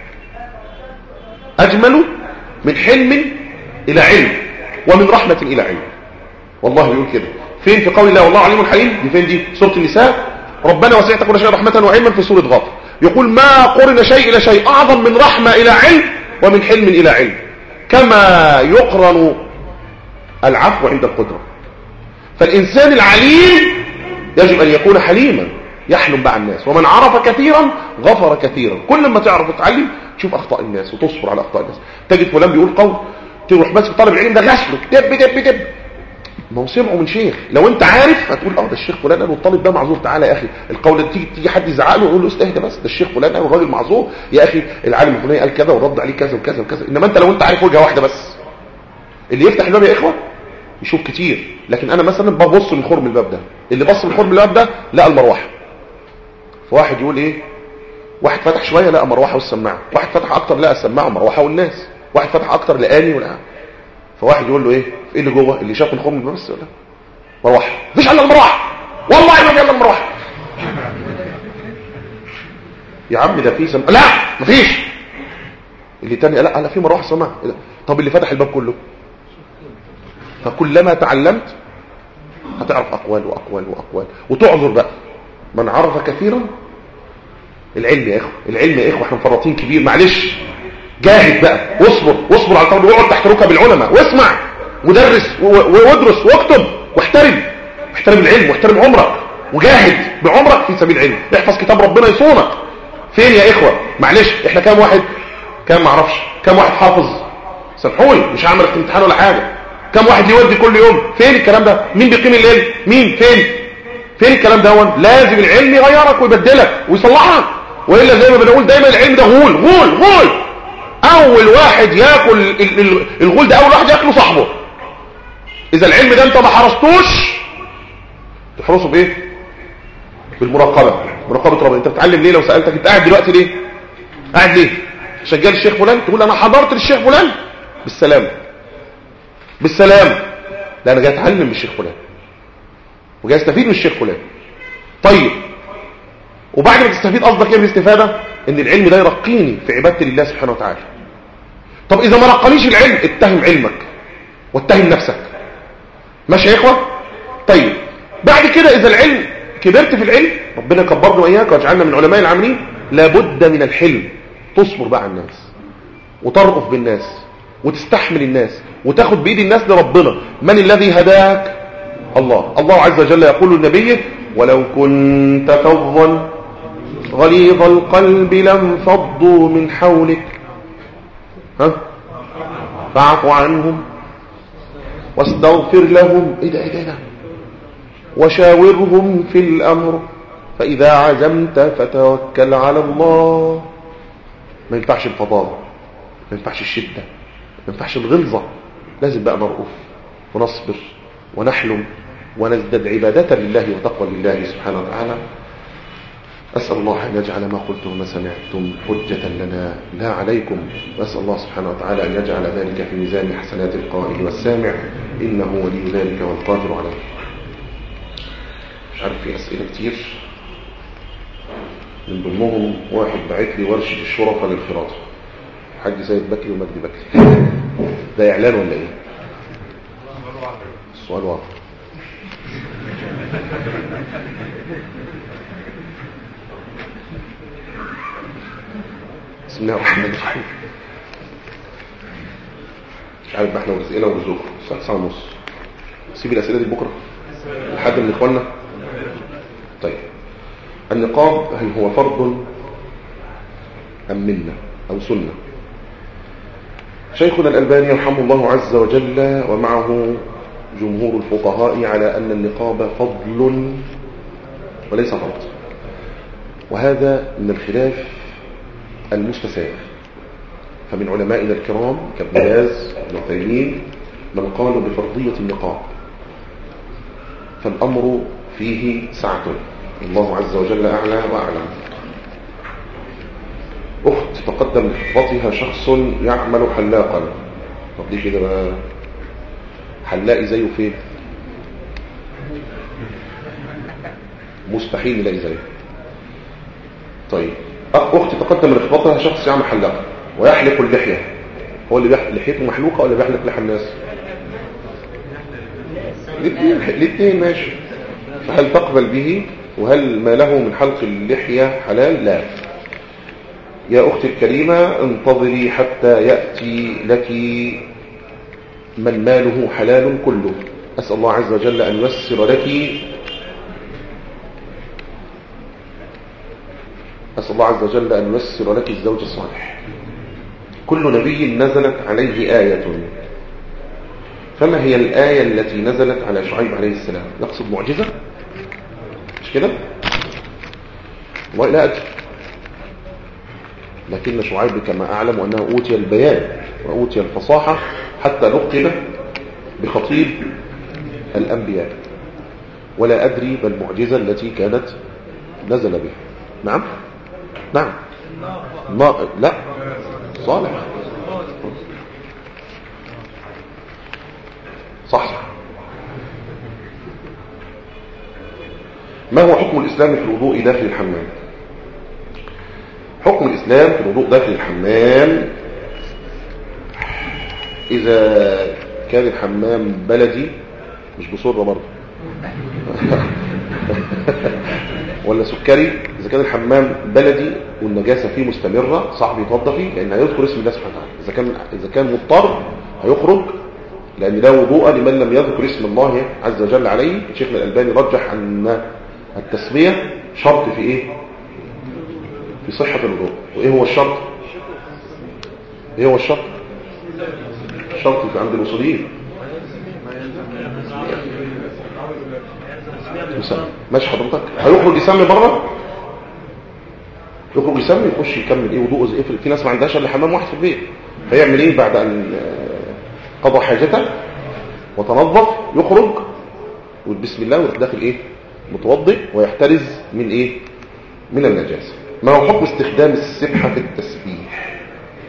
اجمل من حلم الى علم ومن رحمة الى علم والله بيقول كده فين في قول الله والله عليم حليم دي فين دي سورة النساء ربنا وسعت كل شيء رحمة وعلما في سورة غافر يقول ما قرن شيء الى شيء اعظم من رحمة الى علم ومن حلم الى علم كما يقرن العفو عند القدرة فالانسان العليم يجب ان يكون حليما يحلم مع الناس ومن عرف كثيرا غفر كثيرا كل ما تعرف وتتعلم تشوف اخطاء الناس وتصبر على اخطاء الناس تجد فلان بيقول قول تروح ماسك طالب العلم ده غسلك دب دب دب ما هو سمعه من شيخ لو انت عارف هتقول اه ده الشيخ فلان قال والطالب ده معذور تعالى يا اخي القول ده تيجي تيجي حد يزعق له يقول له استهدى بس ده الشيخ فلان قال والراجل معذور يا اخي العالم الفلاني قال كذا ورد عليه كذا وكذا وكذا انما انت لو انت عارف وجهه واحده بس اللي يفتح الباب يا اخوه يشوف كتير لكن انا مثلا ببص من خرم الباب ده اللي بص من خرم الباب ده لقى المروحه فواحد يقول ايه واحد فتح شويه لقى مروحه والسماعه واحد فتح اكتر لقى السماعه ومروحه والناس واحد فتح اكتر لقاني ولا فواحد يقول له ايه ايه اللي جوه اللي شاف من خرم الباب بس ولا مروحه مفيش الا المروحه والله ما في الا المروحه يا عم ده في سم... لا مفيش اللي تاني لا لا في مروحه سماعه طب اللي فتح الباب كله فكلما تعلمت هتعرف أقوال وأقوال وأقوال وتعذر بقى من عرف كثيرا العلم يا إخوة العلم يا إخوة احنا مفرطين كبير معلش جاهد بقى واصبر واصبر على الطلب واقعد تحت ركب العلماء واسمع ودرس وادرس واكتب واحترم احترم العلم واحترم عمرك وجاهد بعمرك في سبيل العلم احفظ كتاب ربنا يصونك فين يا إخوة معلش احنا كام واحد كام معرفش كام واحد حافظ سامحوني مش هعمل امتحان ولا حاجة كم واحد يودي كل يوم فين الكلام ده مين بيقيم الليل مين فين فين الكلام ده لازم العلم يغيرك ويبدلك ويصلحك والا زي ما بنقول دايما العلم ده غول غول غول اول واحد ياكل الغول ده اول واحد ياكله صاحبه اذا العلم ده انت ما حرستوش تحرسه بايه بالمراقبه مراقبه ربنا انت بتتعلم ليه لو سالتك انت قاعد دلوقتي ليه قاعد ليه شغال الشيخ فلان تقول انا حضرت للشيخ فلان بالسلامه بالسلام لا انا جاي اتعلم من الشيخ فلان وجاي استفيد من الشيخ فلان طيب وبعد ما تستفيد قصدك ايه بالاستفاده ان العلم ده يرقيني في عباده الله سبحانه وتعالى طب اذا ما رقانيش العلم اتهم علمك واتهم نفسك ماشي يا اخوه طيب بعد كده اذا العلم كبرت في العلم ربنا كبرنا واياك واجعلنا من علماء العاملين لابد من الحلم تصبر بقى على الناس وترقف بالناس وتستحمل الناس وتاخد بإيد الناس لربنا من الذي هداك الله الله عز وجل يقول لنبيه ولو كنت فظا غليظ القلب لم فضوا من حولك ها فاعف عنهم واستغفر لهم ايه ده ايه ده وشاورهم في الامر فاذا عزمت فتوكل على الله ما ينفعش الفضاضه ما ينفعش الشده ما ينفعش الغلظه لازم بقى نرقف ونصبر ونحلم ونزدد عبادة لله وتقوى لله سبحانه وتعالى أسأل الله أن يجعل ما قلتم وما سمعتم حجة لنا لا عليكم وأسأل الله سبحانه وتعالى أن يجعل ذلك في ميزان حسنات القائل والسامع إنه ولي ذلك والقادر عليه مش عارف في أسئلة كتير من ضمنهم واحد بعت لي ورشة الشرفة للخراطة حاج سيد بكري ومجدي بكري ده إعلان ولا إيه السؤال واضح بسم الله الرحمن الرحيم مش عارف احنا ورزقنا ورزقكم الساعه 9 ونص سيب الاسئله دي بكره لحد من اخواننا طيب النقاب هل هو فرض ام منه او سنه شيخنا الألباني رحمه الله عز وجل ومعه جمهور الفقهاء على أن النقاب فضل وليس فرض وهذا من الخلاف المستساغ فمن علمائنا الكرام كابن باز بن عثيمين من قالوا بفرضية النقاب فالأمر فيه سعة الله عز وجل أعلى وأعلم أخت تقدم لخطبتها شخص يعمل حلاقا طب دي كده بقى حلاقي زيه فين مستحيل نلاقي زيه طيب أخت تقدم لخطبتها شخص يعمل حلاقا ويحلق اللحية هو اللي بيحلق لحيته محلوقة ولا بيحلق لحى الناس الاثنين ماشي فهل تقبل به وهل ما له من حلق اللحية حلال لا يا أختي الكريمة انتظري حتى يأتي لك من ماله حلال كله أسأل الله عز وجل أن يسر لك أسأل الله عز وجل أن يسر لك الزوج الصالح كل نبي نزلت عليه آية فما هي الآية التي نزلت على شعيب عليه السلام نقصد معجزة مش كده والله لا أدري لكن شعيب كما أعلم أنه أوتي البيان وأوتي الفصاحة حتى لقب بخطيب الأنبياء ولا أدري ما المعجزة التي كانت نزل بها نعم نعم ما لا صالح صح ما هو حكم الإسلام في الوضوء داخل الحمام حكم الإسلام في الوضوء داخل الحمام إذا كان الحمام بلدي مش بصرة برضه ولا سكري اذا كان الحمام بلدي والنجاسه فيه مستمره صاحبي يتوضى فيه لان هيذكر اسم الله سبحانه وتعالى اذا كان اذا كان مضطر هيخرج لان لا وضوء لمن لم يذكر اسم الله عز وجل عليه شيخنا الالباني رجح ان التسميه شرط في ايه في صحه الوضوء وايه هو الشرط ايه هو الشرط الشرط في عند الاصوليين يسمي ماشي حضرتك هيخرج يسمي بره يخرج يسمي يخش يكمل ايه وضوءه ايه في ناس ما عندهاش الا حمام واحد في البيت فيعمل ايه بعد ان قضى حاجته وتنظف يخرج وبسم الله ويروح داخل ايه متوضئ ويحترز من ايه من النجاسه ما هو حكم استخدام السبحه في التسبيح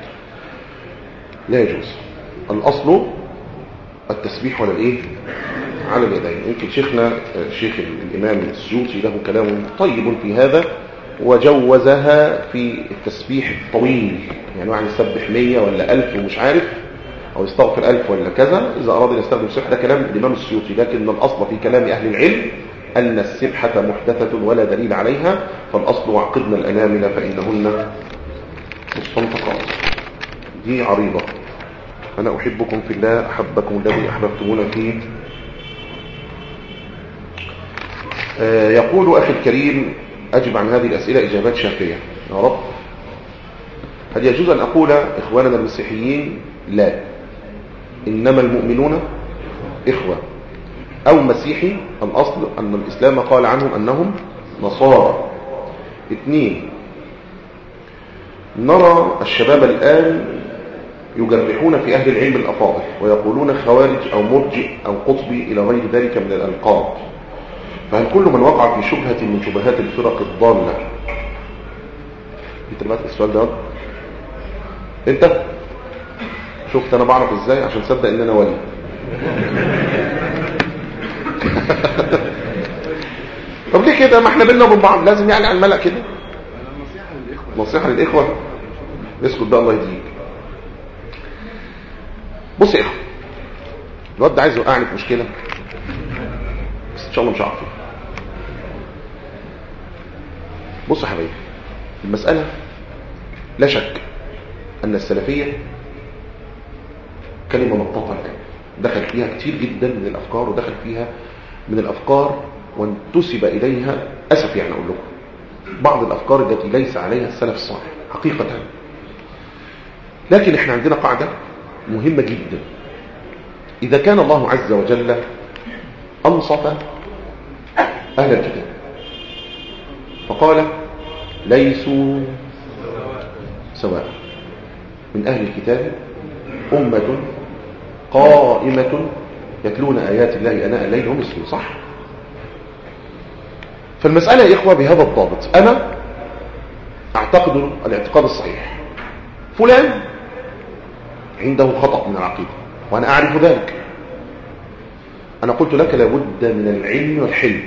لا يجوز الاصل التسبيح ولا الايه على اليدين يمكن شيخنا شيخ الإمام السيوطي له كلام طيب في هذا وجوزها في التسبيح الطويل يعني واحد يسبح 100 ولا 1000 ومش عارف أو يستغفر 1000 ولا كذا إذا أراد أن يستخدم السبح ده كلام الإمام السيوطي لكن الأصل في كلام أهل العلم أن السبحة محدثة ولا دليل عليها فالأصل وعقدنا الأنامل فإنهن مستنطقات دي عريضة أنا أحبكم في الله أحبكم الذي أحببتمونا فيه يقول أخي الكريم أجب عن هذه الأسئلة إجابات شافية يا رب هل يجوز أن أقول إخواننا المسيحيين لا إنما المؤمنون إخوة أو مسيحي الأصل أن الإسلام قال عنهم أنهم نصارى اثنين نرى الشباب الآن يجرحون في أهل العلم الأفاضل ويقولون خوارج أو مرجئ أو قطبي إلى غير ذلك من الألقاب فهل كل من وقع في شبهة من شبهات الفرق الضالة انت بقى السؤال ده انت شفت انا بعرف ازاي عشان تصدق ان انا ولي طب ليه كده ما احنا بينا وبين بعض لازم يعني على الملأ كده نصيحة للإخوة اسكت بقى الله يهديك بص يا اخوة الواد ده عايز يوقعني في مشكلة بس ان شاء الله مش هعرف بص يا حبايبي المسألة لا شك أن السلفية كلمة مطاطة دخل فيها كتير جدا من الأفكار ودخل فيها من الأفكار وانتسب إليها أسف يعني أقول لكم بعض الأفكار التي ليس عليها السلف الصالح حقيقة لكن احنا عندنا قاعدة مهمة جدا إذا كان الله عز وجل أنصف أهل الكتاب فقال ليسوا سواء من أهل الكتاب أمة قائمة يتلون آيات الله أناء الليل هم يسلون صح فالمسألة يا إخوة بهذا الضابط أنا أعتقد الاعتقاد الصحيح فلان عنده خطأ من العقيدة وأنا أعرف ذلك أنا قلت لك لابد من العلم والحلم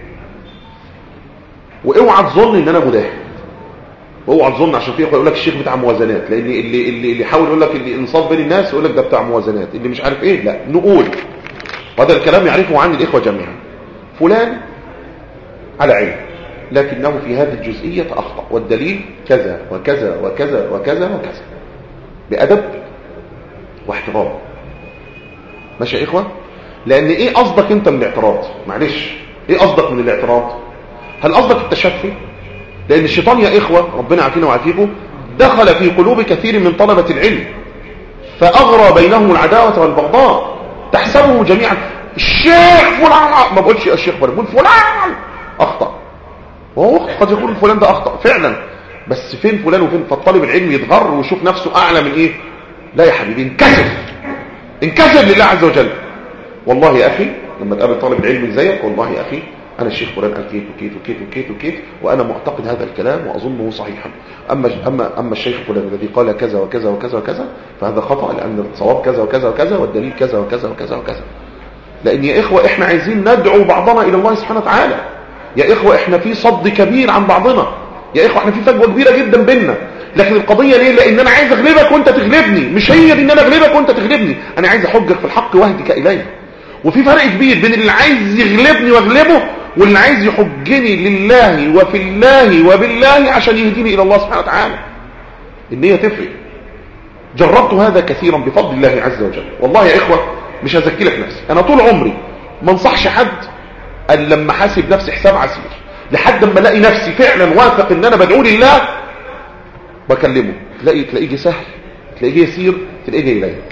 واوعى تظن ان انا مداهن واوعى تظن عشان في يقول لك الشيخ بتاع موازنات لان اللي اللي اللي يحاول يقول لك اللي انصاف بين الناس يقول لك ده بتاع موازنات اللي مش عارف ايه لا نقول وهذا الكلام يعرفه عن الاخوه جميعا فلان على علم لكنه في هذه الجزئيه اخطا والدليل كذا وكذا وكذا وكذا وكذا بادب واحترام ماشي يا اخوه لان ايه قصدك انت من الاعتراض معلش ايه قصدك من الاعتراض هل قصدك التشفي لان الشيطان يا اخوة ربنا عافينا وعافيكم دخل في قلوب كثير من طلبة العلم فاغرى بينهم العداوة والبغضاء تحسبه جميعا الشيخ فلان ما بقولش الشيخ فلان بقول فلان اخطأ وهو قد يكون فلان ده اخطأ فعلا بس فين فلان وفين فالطالب العلم يتغر ويشوف نفسه اعلى من ايه لا يا حبيبي انكسف انكسف لله عز وجل والله يا اخي لما تقابل طالب العلم زيك والله يا اخي أنا الشيخ فلان قال كيت وكيت وكيت وكيت وكيت وأنا معتقد هذا الكلام وأظنه صحيحا أما أما أما الشيخ فلان الذي قال كذا وكذا وكذا وكذا فهذا خطأ لأن الصواب كذا وكذا وكذا والدليل كذا وكذا وكذا وكذا لأن يا إخوة إحنا عايزين ندعو بعضنا إلى الله سبحانه وتعالى يا إخوة إحنا في صد كبير عن بعضنا يا إخوة إحنا في فجوة كبيرة جدا بيننا لكن القضية ليه لان انا عايز اغلبك وانت تغلبني مش هي دي ان انا اغلبك وانت تغلبني انا عايز احجك في الحق واهدك اليه وفي فرق كبير بين اللي عايز يغلبني واغلبه واللي عايز يحجني لله وفي الله وبالله عشان يهديني الى الله سبحانه وتعالى النية تفرق جربت هذا كثيرا بفضل الله عز وجل والله يا اخوة مش هزكي لك نفسي انا طول عمري ما انصحش حد الا لما حاسب نفسي حساب عسير لحد ما الاقي نفسي فعلا واثق ان انا بدعو لله بكلمه تلاقي تلاقيه جه سهل تلاقيه جه يسير تلاقيه جه اليك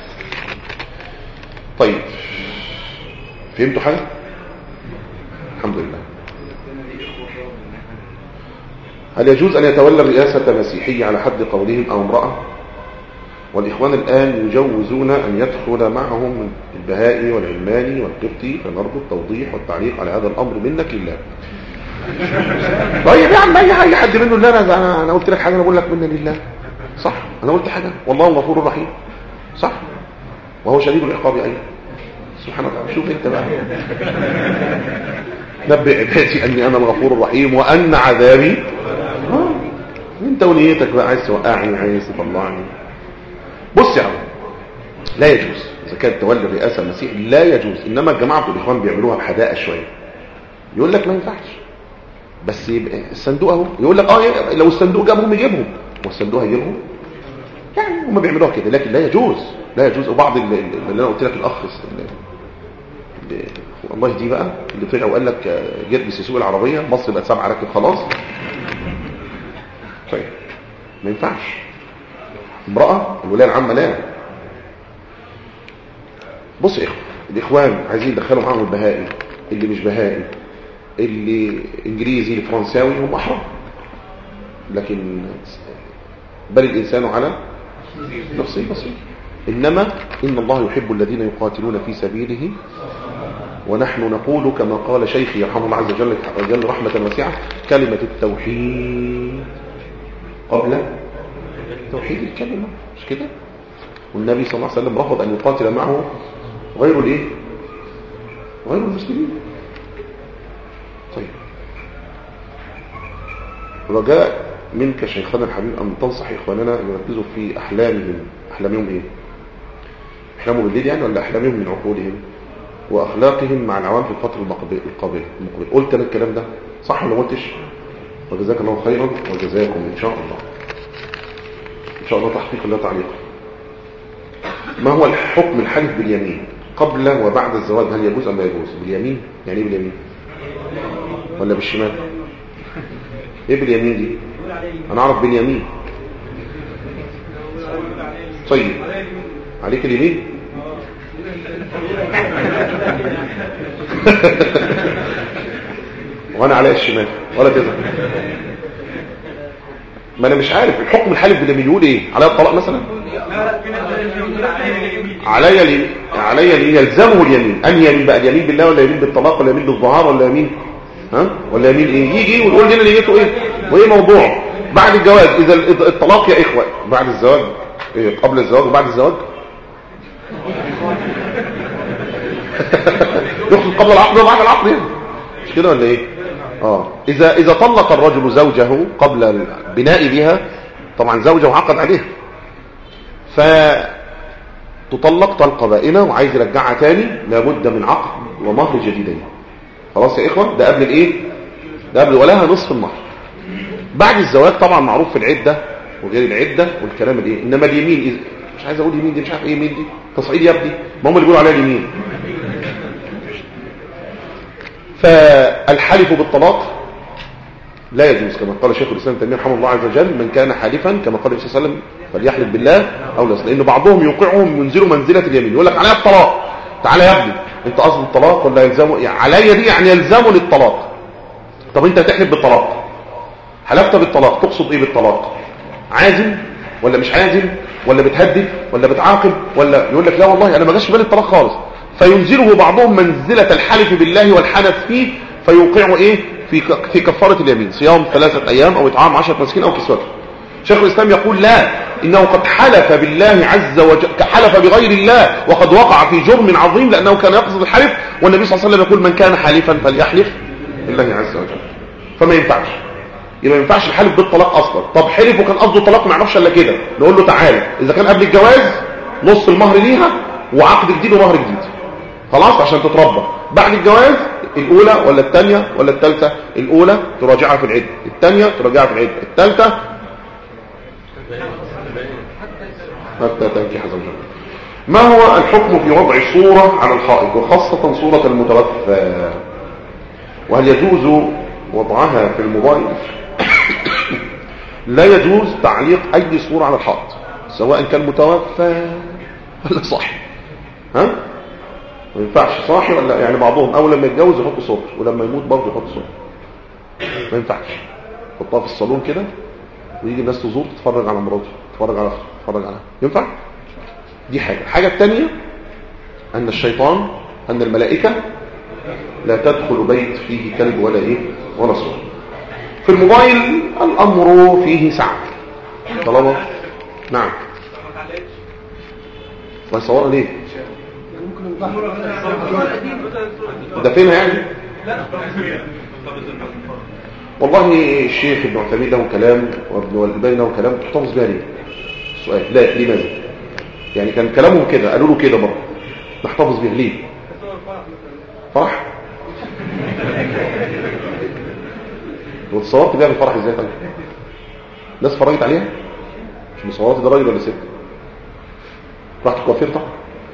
طيب فهمتوا حاجه الحمد لله هل يجوز ان يتولى الرئاسه مسيحيه على حد قولهم او امراه والإخوان الآن يجوزون أن يدخل معهم البهائي والعلماني والقبطي فنرجو التوضيح والتعليق على هذا الأمر منك لله طيب يا عم اي حد منه لا انا انا قلت لك حاجه انا بقول لك منا لله صح انا قلت حاجه والله غفور رحيم صح وهو شديد العقاب ايضا سبحان الله شوف انت بقى نبئ عبادي اني انا الغفور الرحيم وان عذابي آه. انت ونيتك بقى عايز توقعني عايز تطلعني بص يا عم لا يجوز اذا كانت تولي الرئاسه المسيح لا يجوز انما الجماعه الاخوان بيعملوها بحداقه شويه يقول لك ما ينفعش بس يبقى الصندوق اهو يقول لك اه لو الصندوق جابهم يجيبهم والصندوق هيجيبهم يعني هم بيعملوها كده لكن لا يجوز لا يجوز وبعض اللي, اللي انا قلت لك الاخ اللي الله يهديه بقى اللي طلع وقال لك جربس يسوق العربيه مصر بقت سبعه راكب خلاص طيب ما ينفعش امراه الولايه العامه لا بص يا اخوان الاخوان عايزين يدخلوا معاهم البهائي اللي مش بهائي اللي انجليزي الفرنساوي هم احرار لكن بل الانسان على نفسه بصير انما ان الله يحب الذين يقاتلون في سبيله ونحن نقول كما قال شيخي يرحمه الله عز وجل وجل رحمة واسعة كلمة التوحيد قبل توحيد الكلمة مش كده والنبي صلى الله عليه وسلم رفض أن يقاتل معه غير الايه غير المسلمين طيب رجاء منك شيخنا الحبيب أن تنصح إخواننا يركزوا في أحلامهم أحلامهم إيه أحلامهم بالليل يعني ولا أحلامهم من عقولهم وأخلاقهم مع العوام في الفترة المقبلة المقبلة قلت أنا الكلام ده صح ولا ما قلتش وجزاك الله خيرا وجزاكم إن شاء الله إن شاء الله تحقيق لا تعليق ما هو الحكم الحلف باليمين قبل وبعد الزواج هل يجوز أم لا يجوز باليمين يعني ايه باليمين ولا بالشمال ايه باليمين دي انا اعرف باليمين طيب عليك اليمين وانا عليا الشمال ولا تزعل ما انا مش عارف الحكم الحالف باليمين يقول ايه عليا الطلاق مثلا عليا اليمين عليا اليمين يلزمه اليمين ان يمين بقى اليمين بالله ولا يمين بالطلاق ولا يمين بالظهار ولا يمين ها ولا يمين ايه يجي ويقول لنا نيته ايه وايه موضوع بعد الجواز اذا الطلاق يا اخوه بعد الزواج إيه قبل الزواج وبعد الزواج يخطب قبل العقد وبعد العقد يعني مش كده ولا ايه اه اذا اذا طلق الرجل زوجه قبل البناء بها طبعا زوجه عقد عليها فتطلق طلقه بائنه وعايز يرجعها تاني لابد من عقد ومهر جديدين خلاص يا اخوه ده قبل الايه ده قبل ولها نصف المهر بعد الزواج طبعا معروف في العده وغير العده والكلام الايه انما اليمين إذ... مش عايز اقول يمين دي مش عارف ايه يمين دي تصعيد يا ابني ما هم اللي بيقولوا عليها اليمين فالحلف بالطلاق لا يجوز كما قال شيخ الاسلام تيميه رحمه الله عز وجل من كان حالفا كما قال النبي صلى الله عليه وسلم فليحلف بالله او لا لان بعضهم يوقعهم ينزلوا منزله اليمين يقول لك عليا الطلاق تعالى يا ابني انت قصد الطلاق ولا يلزمه يعني عليا دي يعني يلزمني الطلاق طب انت هتحلف بالطلاق حلفت بالطلاق تقصد ايه بالطلاق عازم ولا مش عازم ولا بتهدد ولا بتعاقب ولا يقول لك لا والله انا ما جاش في بالي الطلاق خالص فينزله بعضهم منزله الحلف بالله والحنف فيه فيوقعه ايه في في كفاره اليمين صيام ثلاثه ايام او اطعام 10 مسكين او كسوته شيخ الاسلام يقول لا انه قد حلف بالله عز وجل حلف بغير الله وقد وقع في جرم عظيم لانه كان يقصد الحلف والنبي صلى الله عليه وسلم يقول من كان حالفا فليحلف بالله عز وجل فما ينفعش يبقى ما ينفعش الحلف بالطلاق اصلا طب حلف وكان قصده طلاق ما يعرفش الا كده نقول له تعالى اذا كان قبل الجواز نص المهر ليها وعقد جديد ومهر جديد خلاص عشان تتربى بعد الجواز الاولى ولا الثانيه ولا الثالثه الاولى تراجعها في العده الثانيه تراجعها في العده الثالثه حتى تنكح زوجها ما هو الحكم في وضع صورة على الحائط وخاصة صورة المتوفى وهل يجوز وضعها في الموبايل لا يجوز تعليق اي صورة على الحائط سواء كان متوفى ولا صاحي ها ما ينفعش صاحي ولا يعني بعضهم اول لما يتجوز يحط صورة ولما يموت برضه يحط صورة ما ينفعش يحطها في الصالون كده ويجي الناس تزور تتفرج على مراته تتفرج على تتفرج على ينفع دي حاجة الحاجة الثانية أن الشيطان أن الملائكة لا تدخل بيت فيه كلب ولا إيه ولا صور في الموبايل الأمر فيه سعة طالما نعم ويصورها ليه ده فينها يعني والله الشيخ ابن عثيمين له كلام وابن والبين له كلام تحتفظ بها ليه السؤال لا لماذا يعني كان كلامهم كده قالوا له كده مرة نحتفظ بها ليه فرح واتصورت بيها بالفرح ازاي طيب الناس فرجت عليها مش مصورات ده راجل ولا ست رحت الكوافير طبعا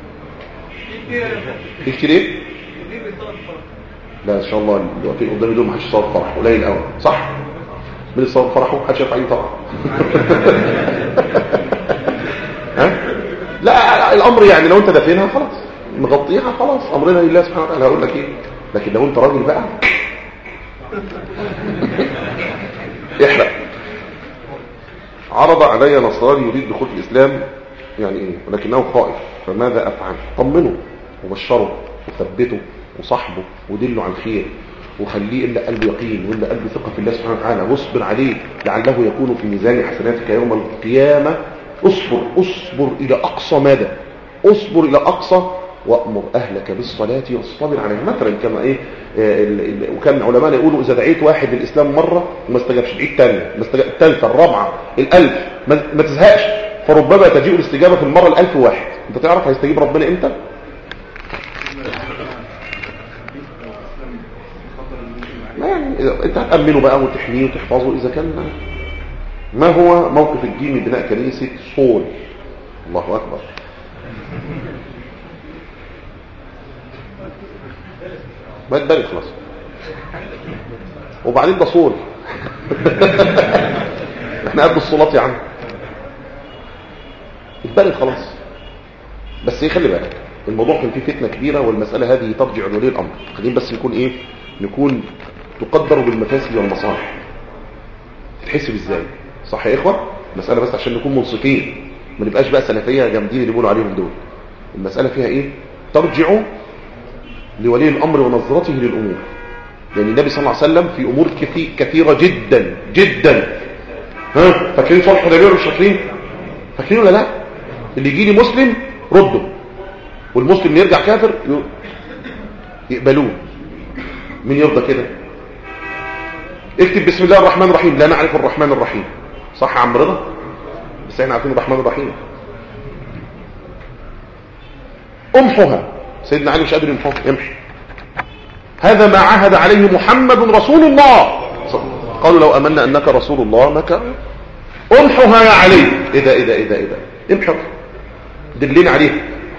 في كتير ايه لا ان شاء الله الوقتين قدامي دول ما حدش يصور فرح قليل قوي صح مين يصور فرحه محدش يرفع ايده طبعا ها لا الامر يعني لو انت دافنها خلاص مغطيها خلاص امرنا لله سبحانه وتعالى هقول لك ايه لكن لو انت راجل بقى احرق عرض علي نصراني يريد دخول الاسلام يعني ايه ولكنه خائف فماذا افعل طمنه وبشره وثبته وصاحبه ودله على الخير وخليه إلا قلبه يقين وإلا قلبه ثقة في الله سبحانه وتعالى واصبر عليه لعله يكون في ميزان حسناتك يوم القيامة اصبر اصبر إلى أقصى مدى اصبر إلى أقصى وأمر أهلك بالصلاة واصطبر عليها مثلا كما إيه ال ال وكان العلماء يقولوا إذا دعيت واحد للإسلام مرة وما استجابش دعيت تانية الثالثة الرابعة الألف ما, ما تزهقش فربما تجيء الاستجابة في المرة الألف واحد أنت تعرف هيستجيب ربنا إمتى ما يعني إذا انت هتأمنه بقى وتحميه وتحفظه إذا كان ما هو موقف الدين من بناء كنيسة صول الله أكبر ما تبالي خلاص وبعدين ده صول احنا قد الصولات يا عم اتبالي خلاص بس ايه خلي بالك الموضوع كان فيه فتنة كبيرة والمسألة هذه ترجع لولي الأمر خلينا بس نكون ايه نكون تقدر بالمفاسد والمصالح تحسب ازاي صح يا اخوة المسألة بس عشان نكون منصفين ما نبقاش بقى سلفية جامدين اللي بيقولوا عليهم دول المسألة فيها ايه ترجع لولي الامر ونظرته للامور يعني النبي صلى الله عليه وسلم في امور كثير كثيرة جدا جدا ها فاكرين صلح الحديبيه ولا مش فاكرين فاكرين ولا لا اللي يجي لي مسلم رده والمسلم يرجع كافر يقبلوه مين يرضى كده اكتب بسم الله الرحمن الرحيم لا نعرف الرحمن الرحيم صح يا عم رضا بس احنا عارفين الرحمن الرحيم امحها سيدنا علي مش قادر يمحوها امحي هذا ما عهد عليه محمد رسول الله قالوا لو امنا انك رسول الله ما كان امحها يا علي ايه ده ايه ده ايه ده ايه ده امحها دلين عليها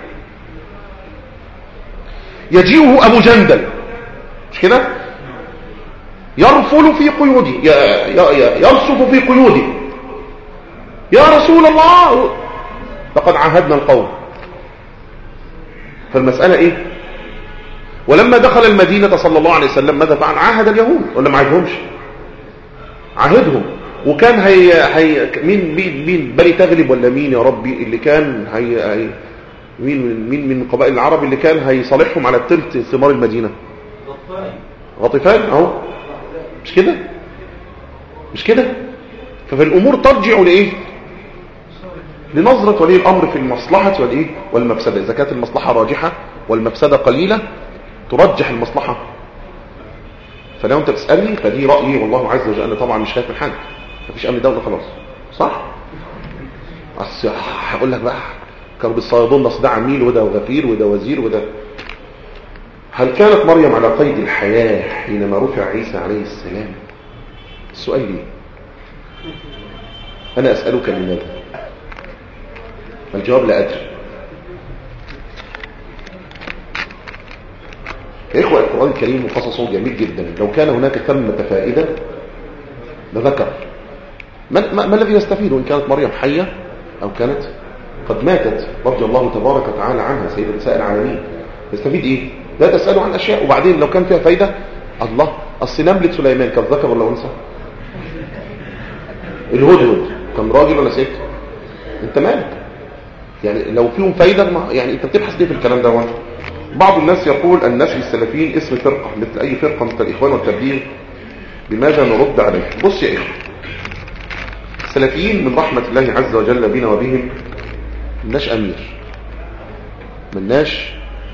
يجيئه ابو جندل مش كده يرفل في قيودي يرصف في قيودي يا رسول الله لقد عاهدنا القوم فالمسألة ايه ولما دخل المدينة صلى الله عليه وسلم ماذا فعل عاهد اليهود ولا ما عاهدهمش عاهدهم وكان هي, هي مين مين مين بني تغلب ولا مين يا ربي اللي كان هي, هي مين مين من قبائل العرب اللي كان هيصالحهم على تلت ثمار المدينة غطفان اهو مش كده مش كده ففي الامور ترجع لايه لنظرة ولي الامر في المصلحة والايه والمفسدة اذا كانت المصلحة راجحة والمفسدة قليلة ترجح المصلحة فلو انت تسالني فدي رايي والله عز وجل انا طبعا مش خايف من حاجه مفيش امن دوله خلاص صح بس هقول لك بقى كانوا بالصيادون نص ده عميل وده غفير وده وزير وده هل كانت مريم على قيد الحياة حينما رفع عيسى عليه السلام السؤال لي أنا أسألك لماذا الجواب لا أدري يا إخوة القرآن الكريم وقصصه جميل جدا لو كان هناك ثمة فائدة لذكر ما, ما, ما الذي يستفيد إن كانت مريم حية أو كانت قد ماتت رضي الله تبارك وتعالى عنها سيدة نساء العالمين يستفيد إيه لا تسألوا عن أشياء وبعدين لو كان فيها فايدة الله أصل نملة سليمان كان ذكر ولا أنثى الهدهد كان راجل ولا ست انت مالك يعني لو فيهم فايدة يعني انت بتبحث ليه في الكلام ده بعض الناس يقول الناس السلفيين اسم فرقة مثل اي فرقة مثل الاخوان والتبديل بماذا نرد عليه بص يا اخوة السلفيين من رحمة الله عز وجل بنا وبهم مناش امير مناش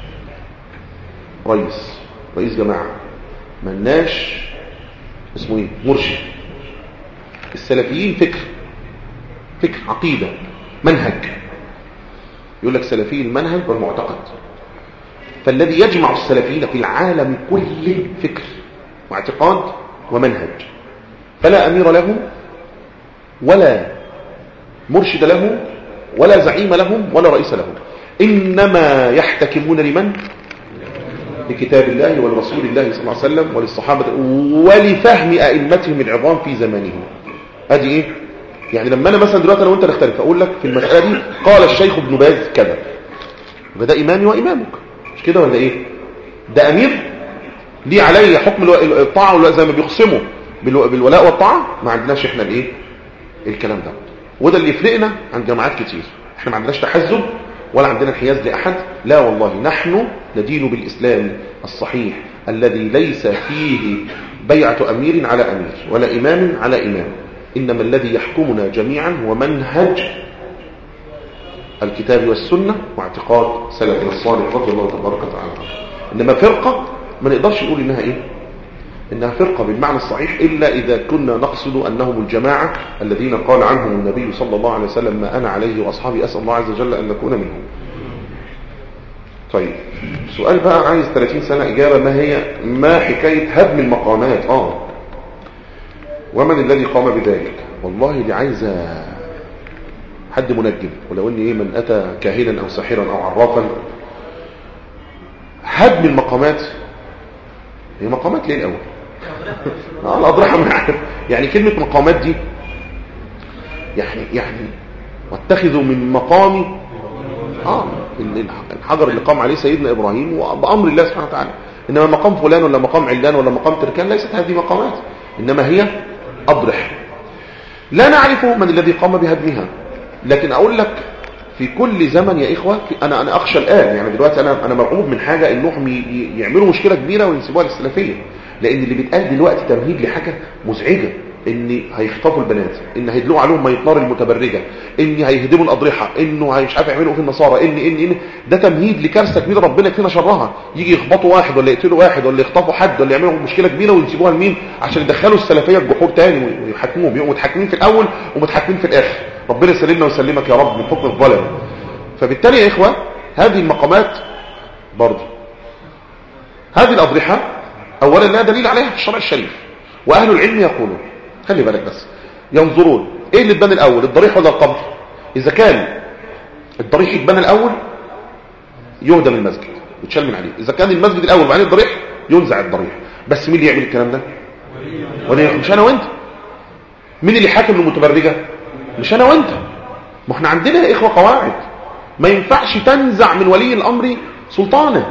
رئيس رئيس جماعة مناش اسمه ايه مرشد السلفيين فكر فكر عقيدة منهج يقول لك سلفي المنهج والمعتقد فالذي يجمع السلفيين في العالم كله فكر واعتقاد ومنهج فلا أمير له ولا مرشد له ولا زعيم لهم ولا رئيس لهم إنما يحتكمون لمن لكتاب الله ولرسول الله صلى الله عليه وسلم وللصحابة ولفهم أئمتهم العظام في زمانهم ادي ايه يعني لما انا مثلا دلوقتي انا وانت نختلف اقول لك في المساله دي قال الشيخ ابن باز كذا وده امامي وامامك مش كده ولا ايه ده امير ليه علي حكم الطاعه ولا زي ما بيقسموا بالولاء والطاعه ما عندناش احنا الايه الكلام ده وده اللي يفرقنا عن جماعات كتير احنا ما عندناش تحزب ولا عندنا انحياز لاحد لا والله نحن ندين بالاسلام الصحيح الذي ليس فيه بيعه امير على امير ولا امام على امام إنما الذي يحكمنا جميعا هو منهج الكتاب والسنة واعتقاد سلفنا الصالح رضي الله تبارك وتعالى إنما فرقة ما نقدرش نقول إنها إيه إنها فرقة بالمعنى الصحيح إلا إذا كنا نقصد أنهم الجماعة الذين قال عنهم النبي صلى الله عليه وسلم ما أنا عليه وأصحابي أسأل الله عز وجل أن نكون منهم طيب سؤال بقى عايز 30 سنة إجابة ما هي ما حكاية هدم المقامات آه ومن الذي قام بذلك والله دي عايزة حد منجم ولو ان ايه من اتى كاهنا او ساحرا او عرافا هدم المقامات هي مقامات ليه الاول اه الاضرحه من عارف يعني كلمه مقامات دي يعني يعني واتخذوا من مقامي اه الحجر اللي قام عليه سيدنا ابراهيم بامر الله سبحانه وتعالى انما مقام فلان ولا مقام علان ولا مقام تركان ليست هذه مقامات انما هي أضرح لا نعرف من الذي قام بهدمها لكن أقول لك في كل زمن يا إخوة أنا أنا أخشى الآن يعني دلوقتي أنا أنا مرعوب من حاجة إنهم يعملوا مشكلة كبيرة وينسبوها للسلفية لأن اللي بيتقال دلوقتي تمهيد لحاجة مزعجة ان هيخطفوا البنات ان هيدلوا عليهم ميطنار المتبرجه ان هيهدموا الاضرحه انه مش عارف يعملوا في النصارى ان ان ان ده تمهيد لكارثه كبيره ربنا يكفينا شرها يجي يخبطوا واحد ولا يقتلوا واحد ولا يخطفوا حد ولا يعملوا مشكله كبيره وينسبوها لمين عشان يدخلوا السلفيه الجحور تاني ويحكموهم يبقوا متحكمين في الاول ومتحكمين في الاخر ربنا يسلمنا ويسلمك يا رب من حكم الظلم فبالتالي يا اخوه هذه المقامات برضه هذه الاضرحه اولا لا دليل عليها في الشرع الشريف واهل العلم يقولون خلي بالك بس ينظرون ايه اللي اتبنى الاول الضريح ولا القبر اذا كان الضريح يتبنى الاول يهدم المسجد يتشال من عليه اذا كان المسجد الاول وبعدين الضريح ينزع الضريح بس مين اللي يعمل الكلام ده ولي مش انا وانت مين اللي حاكم المتبرجه مش انا وانت ما احنا عندنا يا اخوه قواعد ما ينفعش تنزع من ولي الامر سلطانه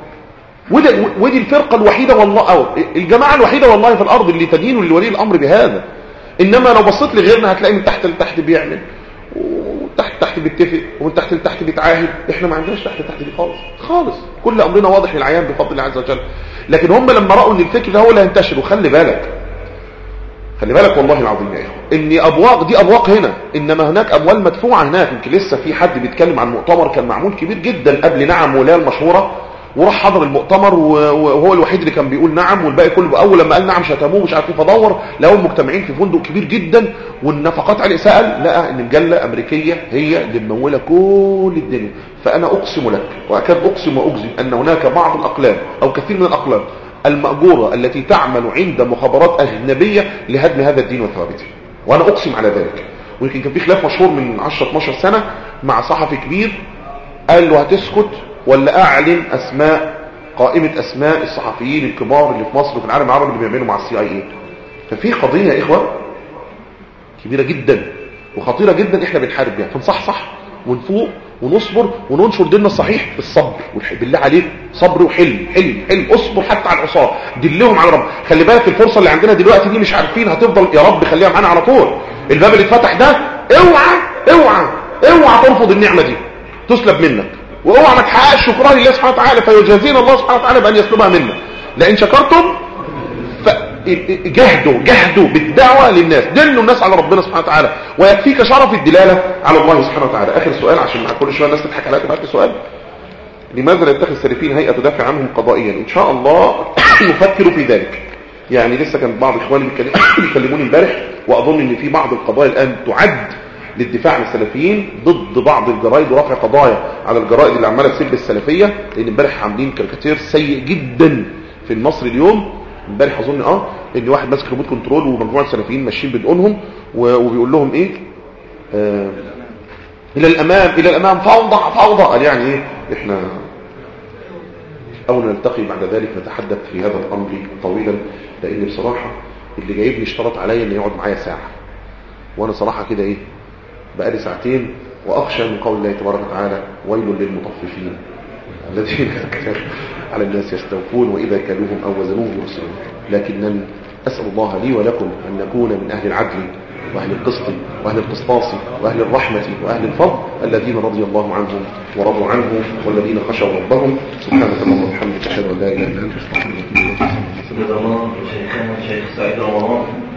ودي الفرقة الوحيدة والله أو الجماعة الوحيدة والله في الأرض اللي تدين لولي الأمر بهذا إنما لو بصيت لغيرنا هتلاقي من تحت لتحت بيعمل وتحت تحت بيتفق ومن تحت لتحت بيتعاهد احنا ما عندناش تحت لتحت دي خالص خالص كل أمرنا واضح للعيان بفضل الله عز وجل لكن هم لما رأوا ان الفكر ده هو اللي هينتشر وخلي بالك خلي بالك والله العظيم يا اخوه ان ابواق دي ابواق هنا انما هناك اموال مدفوعه هناك يمكن لسه في حد بيتكلم عن مؤتمر كان معمول كبير جدا قبل نعم ولايه المشهوره وراح حضر المؤتمر وهو الوحيد اللي كان بيقول نعم والباقي كله اول لما قال نعم شتموه مش عارف ايه فدور لقوا مجتمعين في فندق كبير جدا والنفقات عليه سال لقى ان مجله امريكيه هي اللي مموله كل الدنيا فانا اقسم لك واكاد اقسم واجزم ان هناك بعض الاقلام او كثير من الاقلام المأجورة التي تعمل عند مخابرات أجنبية لهدم هذا الدين وثوابته وأنا أقسم على ذلك ويمكن كان في خلاف مشهور من 10-12 سنة مع صحفي كبير قال له هتسكت ولا أعلن أسماء قائمة أسماء الصحفيين الكبار اللي في مصر وفي العالم العربي اللي بيعملوا مع السي اي اي ففي قضية يا إخوة كبيرة جدا وخطيرة جدا إحنا بنحارب بيها فنصحصح ونفوق ونصبر وننشر ديننا الصحيح بالصبر بالله عليك صبر وحلم حلم حلم اصبر حتى على العصاه دلهم على رب خلي بالك الفرصه اللي عندنا دلوقتي دي مش عارفين هتفضل يا رب خليها معانا على طول الباب اللي اتفتح ده اوعى اوعى اوعى ترفض النعمه دي تسلب منك واوعى ما تحققش شكران لله سبحانه وتعالى فيجازينا الله سبحانه وتعالى بان يسلبها منا لئن شكرتم جهدوا جهدوا بالدعوة للناس دلوا الناس على ربنا سبحانه وتعالى ويكفيك شرف الدلالة على الله سبحانه وتعالى آخر سؤال عشان مع كل شوية الناس تضحك عليك معاك سؤال لماذا لا يتخذ السلفيين هيئة تدافع عنهم قضائيا إن شاء الله نفكر في ذلك يعني لسه كان بعض إخواني بيكلموني امبارح وأظن إن في بعض القضايا الآن تعد للدفاع عن السلفيين ضد بعض الجرائد ورفع قضايا على الجرائد اللي عماله تسب السلفيه لان امبارح عاملين كاريكاتير سيء جدا في المصري اليوم امبارح اظن اه ان واحد ماسك ريموت كنترول ومجموعه سلفيين ماشيين بدقونهم وبيقول لهم ايه آه الى الامام الى الامام فوضى فوضى قال يعني ايه احنا اول نلتقي بعد ذلك نتحدث في هذا الامر طويلا لان بصراحه اللي جايبني اشترط عليا ان يقعد معايا ساعه وانا صراحه كده ايه بقالي ساعتين واخشى من قول الله تبارك وتعالى ويل للمطففين الذين على الناس يستوفون وإذا كالوهم أو وزنوهم يرسلون لكنني أسأل الله لي ولكم أن نكون من أهل العدل وأهل القسط وأهل القسطاس وأهل الرحمة وأهل الفضل الذين رضي الله عنهم ورضوا عنه والذين خشوا ربهم سبحانك اللهم وبحمدك أشهد أن لا إله إلا أنت أستغفرك وأتوب إليك. شيخنا شيخ سعيد رمضان